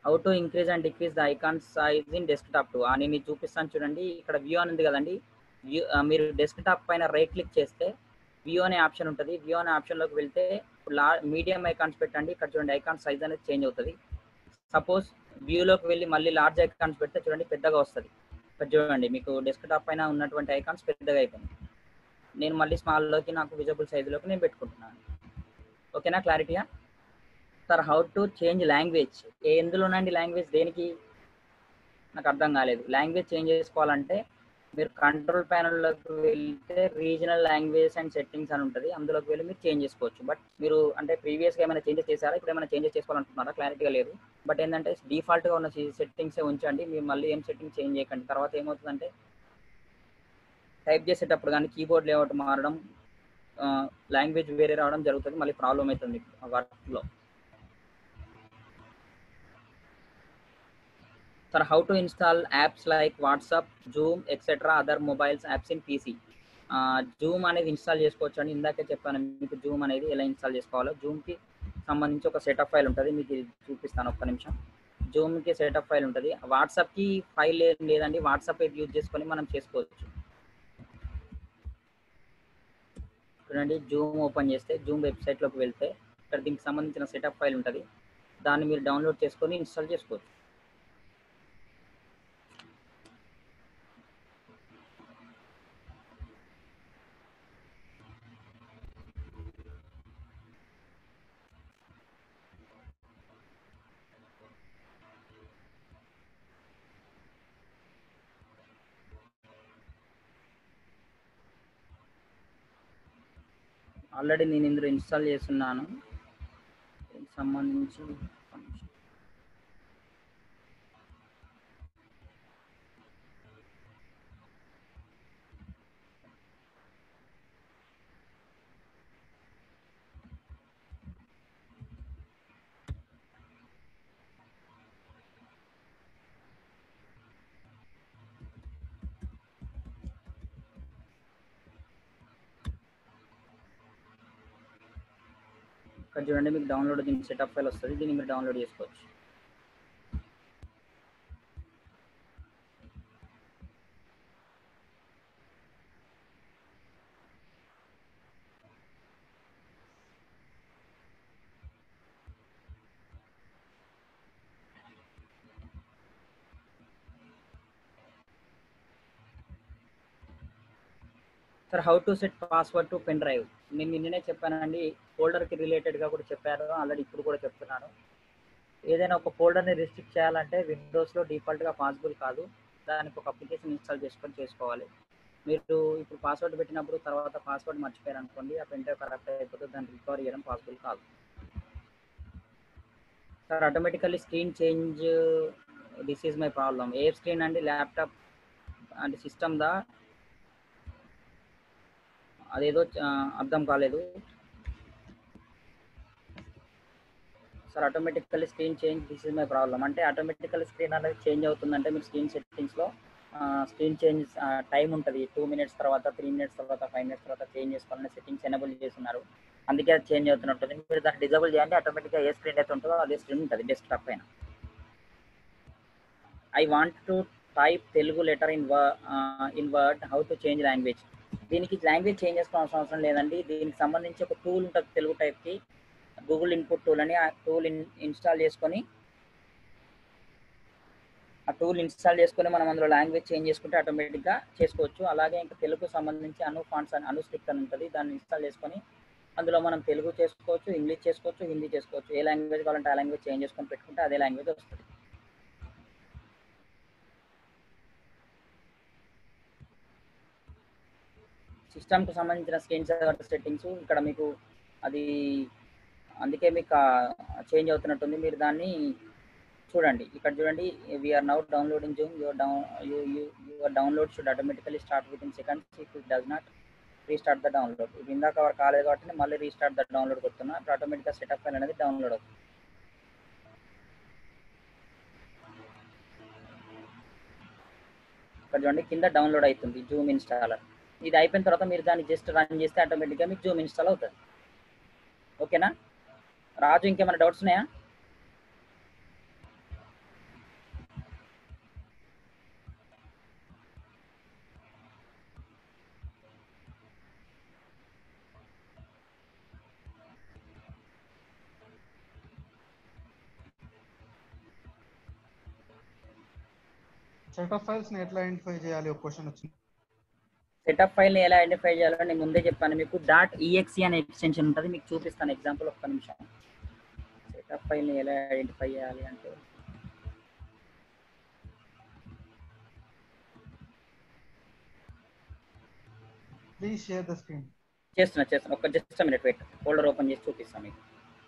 how to increase and decrease the icon size in desktop too నేను మీకు చూపిస్తాను చూడండి ఇక్కడ వ్యూ అని ఉంది కదండి వ్యూ మీరు డెస్క్టాప్ పైన రైట్ క్లిక్ చేస్తే వ్యూ అనే ఆప్షన్ ఉంటుంది వ్యూ అనే ఆప్షన్లోకి వెళ్తే లా మీడియం ఐకాన్స్ పెట్టండి ఇక్కడ చూడండి ఐకాన్ సైజ్ అనేది చేంజ్ అవుతుంది సపోజ్ వ్యూలోకి వెళ్ళి మళ్ళీ లార్జ్ ఐకాన్స్ పెడితే చూడండి పెద్దగా వస్తుంది ఇక్కడ చూడండి మీకు డెస్క్టాప్ పైన ఉన్నటువంటి ఐకాన్స్ పెద్దగా అయిపోయింది నేను మళ్ళీ స్మాల్లోకి నాకు విజబుల్ సైజులోకి నేను పెట్టుకుంటున్నాను ఓకేనా క్లారిటీయా sir how to change language ఏ ఎందులోనండి లాంగ్వేజ్ దేనికి నాకు అర్థం కాలేదు లాంగ్వేజ్ చేంజ్ చేసుకోవాలంటే మీరు కంట్రోల్ ప్యానల్లోకి వెళ్తే రీజనల్ లాంగ్వేజ్ అండ్ సెట్టింగ్స్ అని ఉంటుంది అందులోకి వెళ్ళి మీరు చేంజ్ చేసుకోవచ్చు బట్ మీరు అంటే ప్రీవియస్గా ఏమైనా చేంజెస్ చేశారా ఇప్పుడు ఏమైనా చేంజెస్ చేసుకోవాలనుకుంటున్నారా క్లారిటీగా లేదు బట్ ఏంటంటే డిఫాల్ట్గా ఉన్న సెట్టింగ్స్ ఉంచండి మీరు మళ్ళీ ఏం సెట్టింగ్ చేంజ్ చేయకండి తర్వాత ఏమవుతుందంటే టైప్ చేసేటప్పుడు కానీ కీబోర్డ్ లేఅవుట్ మారడం లాంగ్వేజ్ వేరే రావడం జరుగుతుంది మళ్ళీ ప్రాబ్లం అవుతుంది వర్క్లో sir how to install apps like WhatsApp Zoom etcetera other mobiles apps in PC Zoom అనేది ఇన్స్టాల్ చేసుకోవచ్చు అండి ఇందాకే చెప్పాను మీకు జూమ్ అనేది ఎలా ఇన్స్టాల్ చేసుకోవాలో జూమ్కి సంబంధించి ఒక సెటప్ ఫైల్ ఉంటుంది మీకు ఇది చూపిస్తాను ఒక్క నిమిషం జూమ్కి సెటప్ ఫైల్ ఉంటుంది వాట్సాప్కి ఫైల్ ఏం లేదండి వాట్సాప్ యూజ్ చేసుకొని మనం చేసుకోవచ్చు చూడండి జూమ్ ఓపెన్ చేస్తే జూమ్ వెబ్సైట్లోకి వెళ్తే ఇక్కడ దీనికి సంబంధించిన సెటప్ ఫైల్ ఉంటుంది దాన్ని మీరు డౌన్లోడ్ చేసుకొని ఇన్స్టాల్ చేసుకోవచ్చు ఆల్రెడీ నేను ఇందులో ఇన్స్టాల్ చేస్తున్నాను దీనికి సంబంధించి ఇక్కడ చూడండి మీకు డౌన్లోడ్ దీనికి సెటప్ ఫైల్ వస్తుంది దీన్ని మీరు డౌన్లోడ్ చేసుకోవచ్చు sir how to set password to pen drive నేను నిన్ననే చెప్పానండి ఫోల్డర్కి రిలేటెడ్గా కూడా చెప్పారు ఆల్రెడీ ఇప్పుడు కూడా చెప్తున్నాను ఏదైనా ఒక ఫోల్డర్ని రిస్ట్రిక్ట్ చేయాలంటే విండోస్లో డిఫాల్ట్గా పాసిబుల్ కాదు దానికి ఒక అప్లికేషన్ ఇన్స్టాల్ చేసుకొని చేసుకోవాలి మీరు ఇప్పుడు పాస్వర్డ్ పెట్టినప్పుడు తర్వాత పాస్వర్డ్ మర్చిపోయారు అనుకోండి ఆ పెన్ డ్రైవ్ కరెక్ట్ అయిపోతే దాన్ని రికవర్ చేయడం పాసిబుల్ కాదు sir automatically screen change this is my problem ఏ స్క్రీన్ అండి ల్యాప్టాప్ అంటే సిస్టమ్ దా అదేదో ఆ, అర్థం కాలేదు sir automatically screen change this is my problem అంటే ఆటోమేటికల్లీ స్క్రీన్ అనేది చేంజ్ అవుతుందంటే మీరు స్క్రీన్ సెట్టింగ్స్లో స్క్రీన్ చేంజ్ టైం ఉంటుంది టూ మినిట్స్ తర్వాత త్రీ మినిట్స్ తర్వాత ఫైవ్ మినిట్స్ తర్వాత చేంజ్ చేసుకోవాలని సెట్టింగ్స్ ఎనబుల్ చేస్తున్నారు అందుకే అది చేంజ్ అవుతున్నట్టుంది మీరు దాన్ని డిజబుల్ చేయండి ఆటోమేటిక్గా ఏ స్క్రీన్ అయితే ఉంటుందో అదే స్క్రీన్ ఉంటుంది డెస్క్టాప్ పైన I want to type Telugu letter in in Word how to change language దీనికి లాంగ్వేజ్ చేంజ్ చేసుకోవాల్సిన అవసరం లేదండి దీనికి సంబంధించి ఒక టూల్ ఉంటుంది తెలుగు టైప్కి గూగుల్ ఇన్పుట్ టూల్ అని ఆ టూల్ ఇన్స్టాల్ చేసుకొని ఆ టూల్ ఇన్స్టాల్ చేసుకొని మనం అందులో లాంగ్వేజ్ చేంజ్ చేసుకుంటే ఆటోమేటిక్గా చేసుకోవచ్చు అలాగే ఇంకా తెలుగు సంబంధించి అను ఫాంట్స్ అని అను స్క్రిప్ట్ అని ఉంటుంది దాన్ని ఇన్స్టాల్ చేసుకొని అందులో మనం తెలుగు చేసుకోవచ్చు ఇంగ్లీష్ చేసుకోవచ్చు హిందీ చేసుకోవచ్చు ఏ లాంగ్వేజ్ కావాలంటే ఆ లాంగ్వేజ్ చేంజ్ చేసుకొని పెట్టుకుంటే అదే లాంగ్వేజ్ వస్తుంది సిస్టమ్కి సంబంధించిన స్క్రీన్ సేవర్ సెట్టింగ్స్ ఇక్కడ మీకు అది అందుకే మీకు చేంజ్ అవుతున్నట్టుంది మీరు దాన్ని చూడండి ఇక్కడ చూడండి we're now downloading Zoom your down you you your download should automatically start within seconds if it does not restart the download ఇది ఇందాక వరకు కాలేదు కాబట్టి మళ్ళీ రీస్టార్ట్ ద డౌన్లోడ్ కొడుతున్నా ఇప్పుడు ఆటోమేటిక్గా సెటప్ ఫైల్ అనేది డౌన్లోడ్ అవుతుంది ఇక్కడ చూడండి కింద డౌన్లోడ్ అవుతుంది జూమ్ ఇన్స్టాలర్ ఇది అయిపోయిన తర్వాత మీరు దాన్ని జస్ట్ రన్ చేస్తే ఆటోమేటిక్గా మీకు జూమ్ ఇన్స్టాల్ అవుతుంది ఓకేనా రాజు ఇంకేమైనా డౌట్స్ ఉన్నాయా సెట్ ఆఫ్ ఫైల్స్ ని ఎట్లా ఐడెంటిఫై చేయాలి ఒక క్వశ్చన్ వచ్చింది సెటప్ ఫైల్ ని ఎలా ఐడెంటిఫై చేయాలో నేను ముందే చెప్పాను మీకు డాట్ ఈఎక్సి అనే ఎక్స్టెన్షన్ ఉంటుంది మీకు చూపిస్తాను ఎగ్జాంపుల్ ఒక్క నిమిషం సెటప్ ఫైల్ ని ఎలా ఐడెంటిఫై చేయాలి అంటే ప్లీజ్ షేర్ ద స్క్రీన్ చేస్తున్నా చేస్తున్నా ఒక just minute wait folder open చేసి చూపిస్తాను మీకు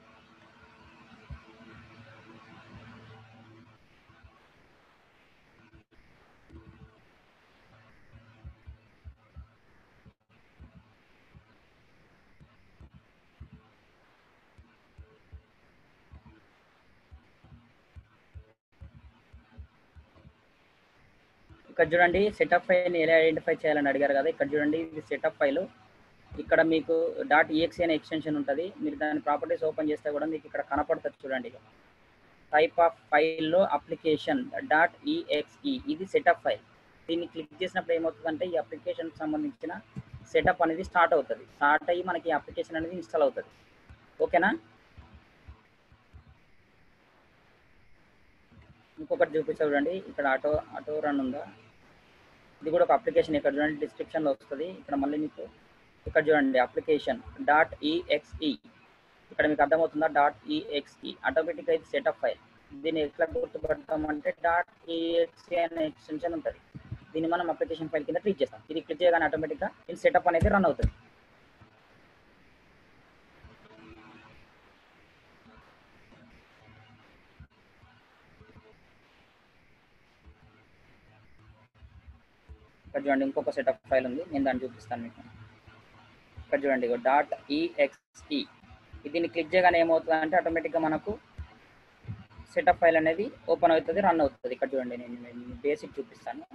ఇక్కడ చూడండి సెటప్ ఫైల్ ఎలా ఐడెంటిఫై చేయాలని అడిగారు కదా ఇక్కడ చూడండి ఇది సెటప్ ఫైల్ ఇక్కడ మీకు డాట్ ఈఎక్సీ అనే ఎక్స్టెన్షన్ ఉంటుంది మీరు దాని ప్రాపర్టీస్ ఓపెన్ చేస్తే కూడా మీకు ఇక్కడ కనపడుతుంది చూడండి టైప్ ఆఫ్ ఫైల్లో అప్లికేషన్ డాట్ ఈఎక్స్ఈ ఇది సెటప్ ఫైల్ దీన్ని క్లిక్ చేసినప్పుడు ఏమవుతుందంటే ఈ అప్లికేషన్ సంబంధించిన సెటప్ అనేది స్టార్ట్ అవుతుంది స్టార్ట్ అయ్యి మనకి ఈ అప్లికేషన్ అనేది ఇన్స్టాల్ అవుతుంది ఓకేనా ఇంకొకటి చూపిస్తా చూడండి ఇక్కడ ఆటో ఆటో రన్ ఉందా ఇది కూడా ఒక అప్లికేషన్ ఇక్కడ చూడండి డిస్క్రిప్షన్లో వస్తుంది ఇక్కడ మళ్ళీ మీకు ఇక్కడ చూడండి అప్లికేషన్ డాట్ ఈఎక్స్ఈ ఇక్కడ మీకు అర్థమవుతుందా డాట్ ఈఎక్స్ఈ ఆటోమేటిక్గా ఇది సెటప్ ఫైల్ దీన్ని ఎట్లా గుర్తుపడతామంటే డాట్ ఈఎక్స్ఈ అనే ఎక్స్టెన్షన్ ఉంటుంది దీన్ని మనం అప్లికేషన్ ఫైల్ కింద ట్రీట్ చేస్తాం ఇది క్లిక్ చేయగానే ఆటోమేటిక్గా ఇది సెటప్ అనేది రన్ అవుతుంది ఇక్కడ చూడండి ఇంకొక సెటప్ ఫైల్ ఉంది నేను దాన్ని చూపిస్తాను మీకు ఇక్కడ చూడండి డాట్ ఈఎక్స్ఈ దీన్ని క్లిక్ చేయగానే ఏమవుతుంది అంటే ఆటోమేటిక్గా మనకు సెటప్ ఫైల్ అనేది ఓపెన్ అవుతుంది రన్ అవుతుంది ఇక్కడ చూడండి నేను బేసిక్ చూపిస్తాను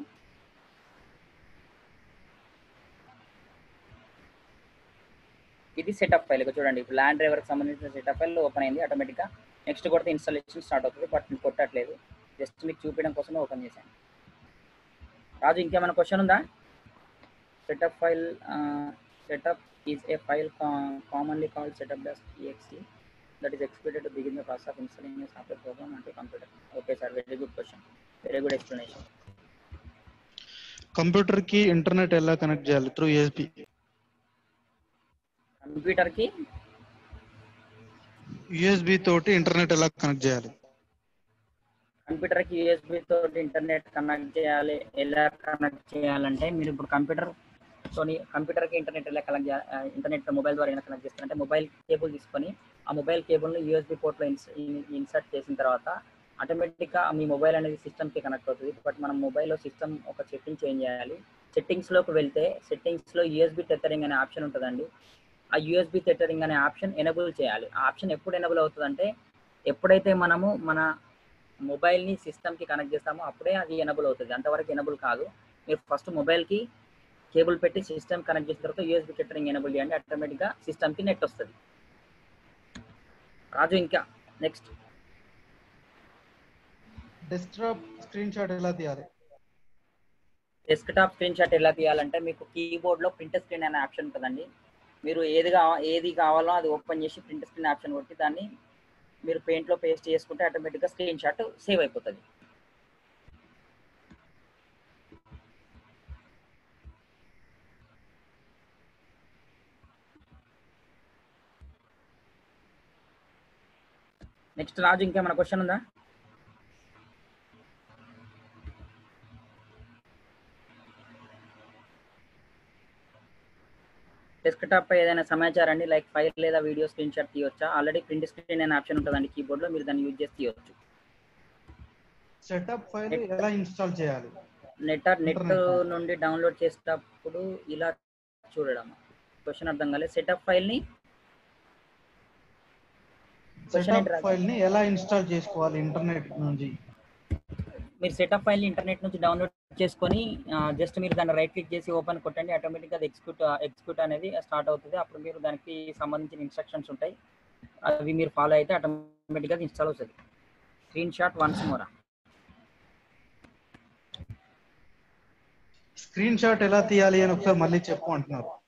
ఇది సెటప్ ఫైల్ ఇక్కడ చూడండి ఇప్పుడు ల్యాండ్ డ్రైవర్కి సంబంధించిన సెటప్ ఫైల్ ఓపెన్ అయింది ఆటోమేటిక్గా నెక్స్ట్ కొడితే ఇన్స్టాలేషన్ స్టార్ట్ అవుతుంది బట్ నేను కొట్టట్లేదు జస్ట్ మీకు చూపించడం కోసమే ఓపెన్ చేశాను రాజు ఇంకేమైనా క్వశ్చన్ ఉందా setup file setup is a file commonly called setup dot exe that is expected to begin the process of installing software program అంటే computer okay sir very good question very good explanation computer కి internet ఎలా connect చేయాలి through USB కంప్యూటర్కి USB తోటి internet ఎలా connect చేయాలి కంప్యూటర్కి USB తోటి ఇంటర్నెట్ కనెక్ట్ చేయాలి ఎలా కనెక్ట్ చేయాలంటే మీరు ఇప్పుడు కంప్యూటర్ తోని కంప్యూటర్కి ఇంటర్నెట్ ఎలా కనెక్ట్ చేయాలి ఇంటర్నెట్ మొబైల్ ద్వారా ఎలా కనెక్ట్ చేస్తారంటే మొబైల్ కేబుల్ తీసుకొని ఆ మొబైల్ కేబుల్ని యూఎస్బి పోర్ట్లో ఇన్సర్ట్ చేసిన తర్వాత ఆటోమేటిక్గా మీ మొబైల్ అనేది సిస్టమ్కి కనెక్ట్ అవుతుంది బట్ మనం మొబైల్లో సిస్టమ్ ఒక సెట్టింగ్ చేంజ్ చేయాలి సెట్టింగ్స్లోకి వెళ్తే సెట్టింగ్స్లో యూఎస్బి టెథరింగ్ అనే ఆప్షన్ ఉంటుందండి ఆ యూఎస్బి టెథరింగ్ అనే ఆప్షన్ ఎనబుల్ చేయాలి ఆ ఆప్షన్ ఎప్పుడు ఎనబుల్ అవుతుందంటే ఎప్పుడైతే మనము మన మొబైల్ని సిస్టమ్కి కనెక్ట్ చేస్తామో అప్పుడే అది ఎనబుల్ అవుతుంది అంతవరకు ఎనబుల్ కాదు మీరు ఫస్ట్ మొబైల్కి కేబుల్ పెట్టి సిస్టమ్ కనెక్ట్ చేసిన తర్వాత యూఎస్బి టెథరింగ్ ఎనబుల్ చేయండి ఆటోమేటిక్గా సిస్టమ్కి నెట్ వస్తుంది రాజు ఇంకా నెక్స్ట్ డెస్క్టాప్ స్క్రీన్ షాట్ ఎలా తీయాలి డెస్క్టాప్ స్క్రీన్ షాట్ ఎలా తీయాలంటే మీకు కీబోర్డ్లో ప్రింట్ స్క్రీన్ అనే ఆప్షన్ ఉంటుందండి మీరు ఏది కావా ఏది కావాలో అది ఓపెన్ చేసి ప్రింట్ స్క్రీన్ ఆప్షన్ కొట్టి దాన్ని మీరు పెయింట్లో పేస్ట్ చేసుకుంటే ఆటోమేటిక్గా స్క్రీన్ షాట్ సేవ్ అయిపోతుంది నెక్స్ట్ రాజు ఇంకేమైనా క్వశ్చన్ ఉందా డెస్క్టాప్ పై ఏదైనా సమాచారాన్ని లైక్ ఫైల్ లేదా వీడియో స్క్రీన్ షాట్ తీయొచ్చా ఆల్రెడీ ప్రింట్ స్క్రీన్ అనే ఆప్షన్ ఉంటుందండి కీబోర్డ్ లో మీరు దాన్ని యూజ్ చేసి తీయొచ్చు సెటప్ ఫైల్ ఎలా ఇన్స్టాల్ చేయాలి నెట్ నెట్ Internet. నుండి డౌన్లోడ్ చేసేటప్పుడు ఇలా చూడడం క్వశ్చన్ అర్థం కాలేదు సెటప్ ఫైల్ ని Question ఏంటి సెటప్ రాజు? ఫైల్ ని ఎలా ఇన్స్టాల్ చేసుకోవాలి ఇంటర్నెట్ నుంచి మీరు సెటప్ ఫైల్ ని ఇంటర్నెట్ నుంచి డౌన్లోడ్ చేసుకొని జస్ట్ మీరు దాన్ని రైట్ క్లిక్ చేసి ఓపెన్ కొట్టండి ఆటోమేటిక్గా అది ఎగ్జిక్యూట్ ఎగ్జిక్యూట్ అనేది స్టార్ట్ అవుతుంది అప్పుడు మీరు దానికి సంబంధించిన ఇన్స్ట్రక్షన్స్ ఉంటాయి అవి మీరు ఫాలో అయితే ఆటోమేటిక్గా అది ఇన్స్టాల్ అవుతుంది స్క్రీన్ షాట్ వన్స్ మోరా స్క్రీన్ షాట్ ఎలా తీయాలి అని ఒకసారి మళ్ళీ చెప్పు అంటున్నారు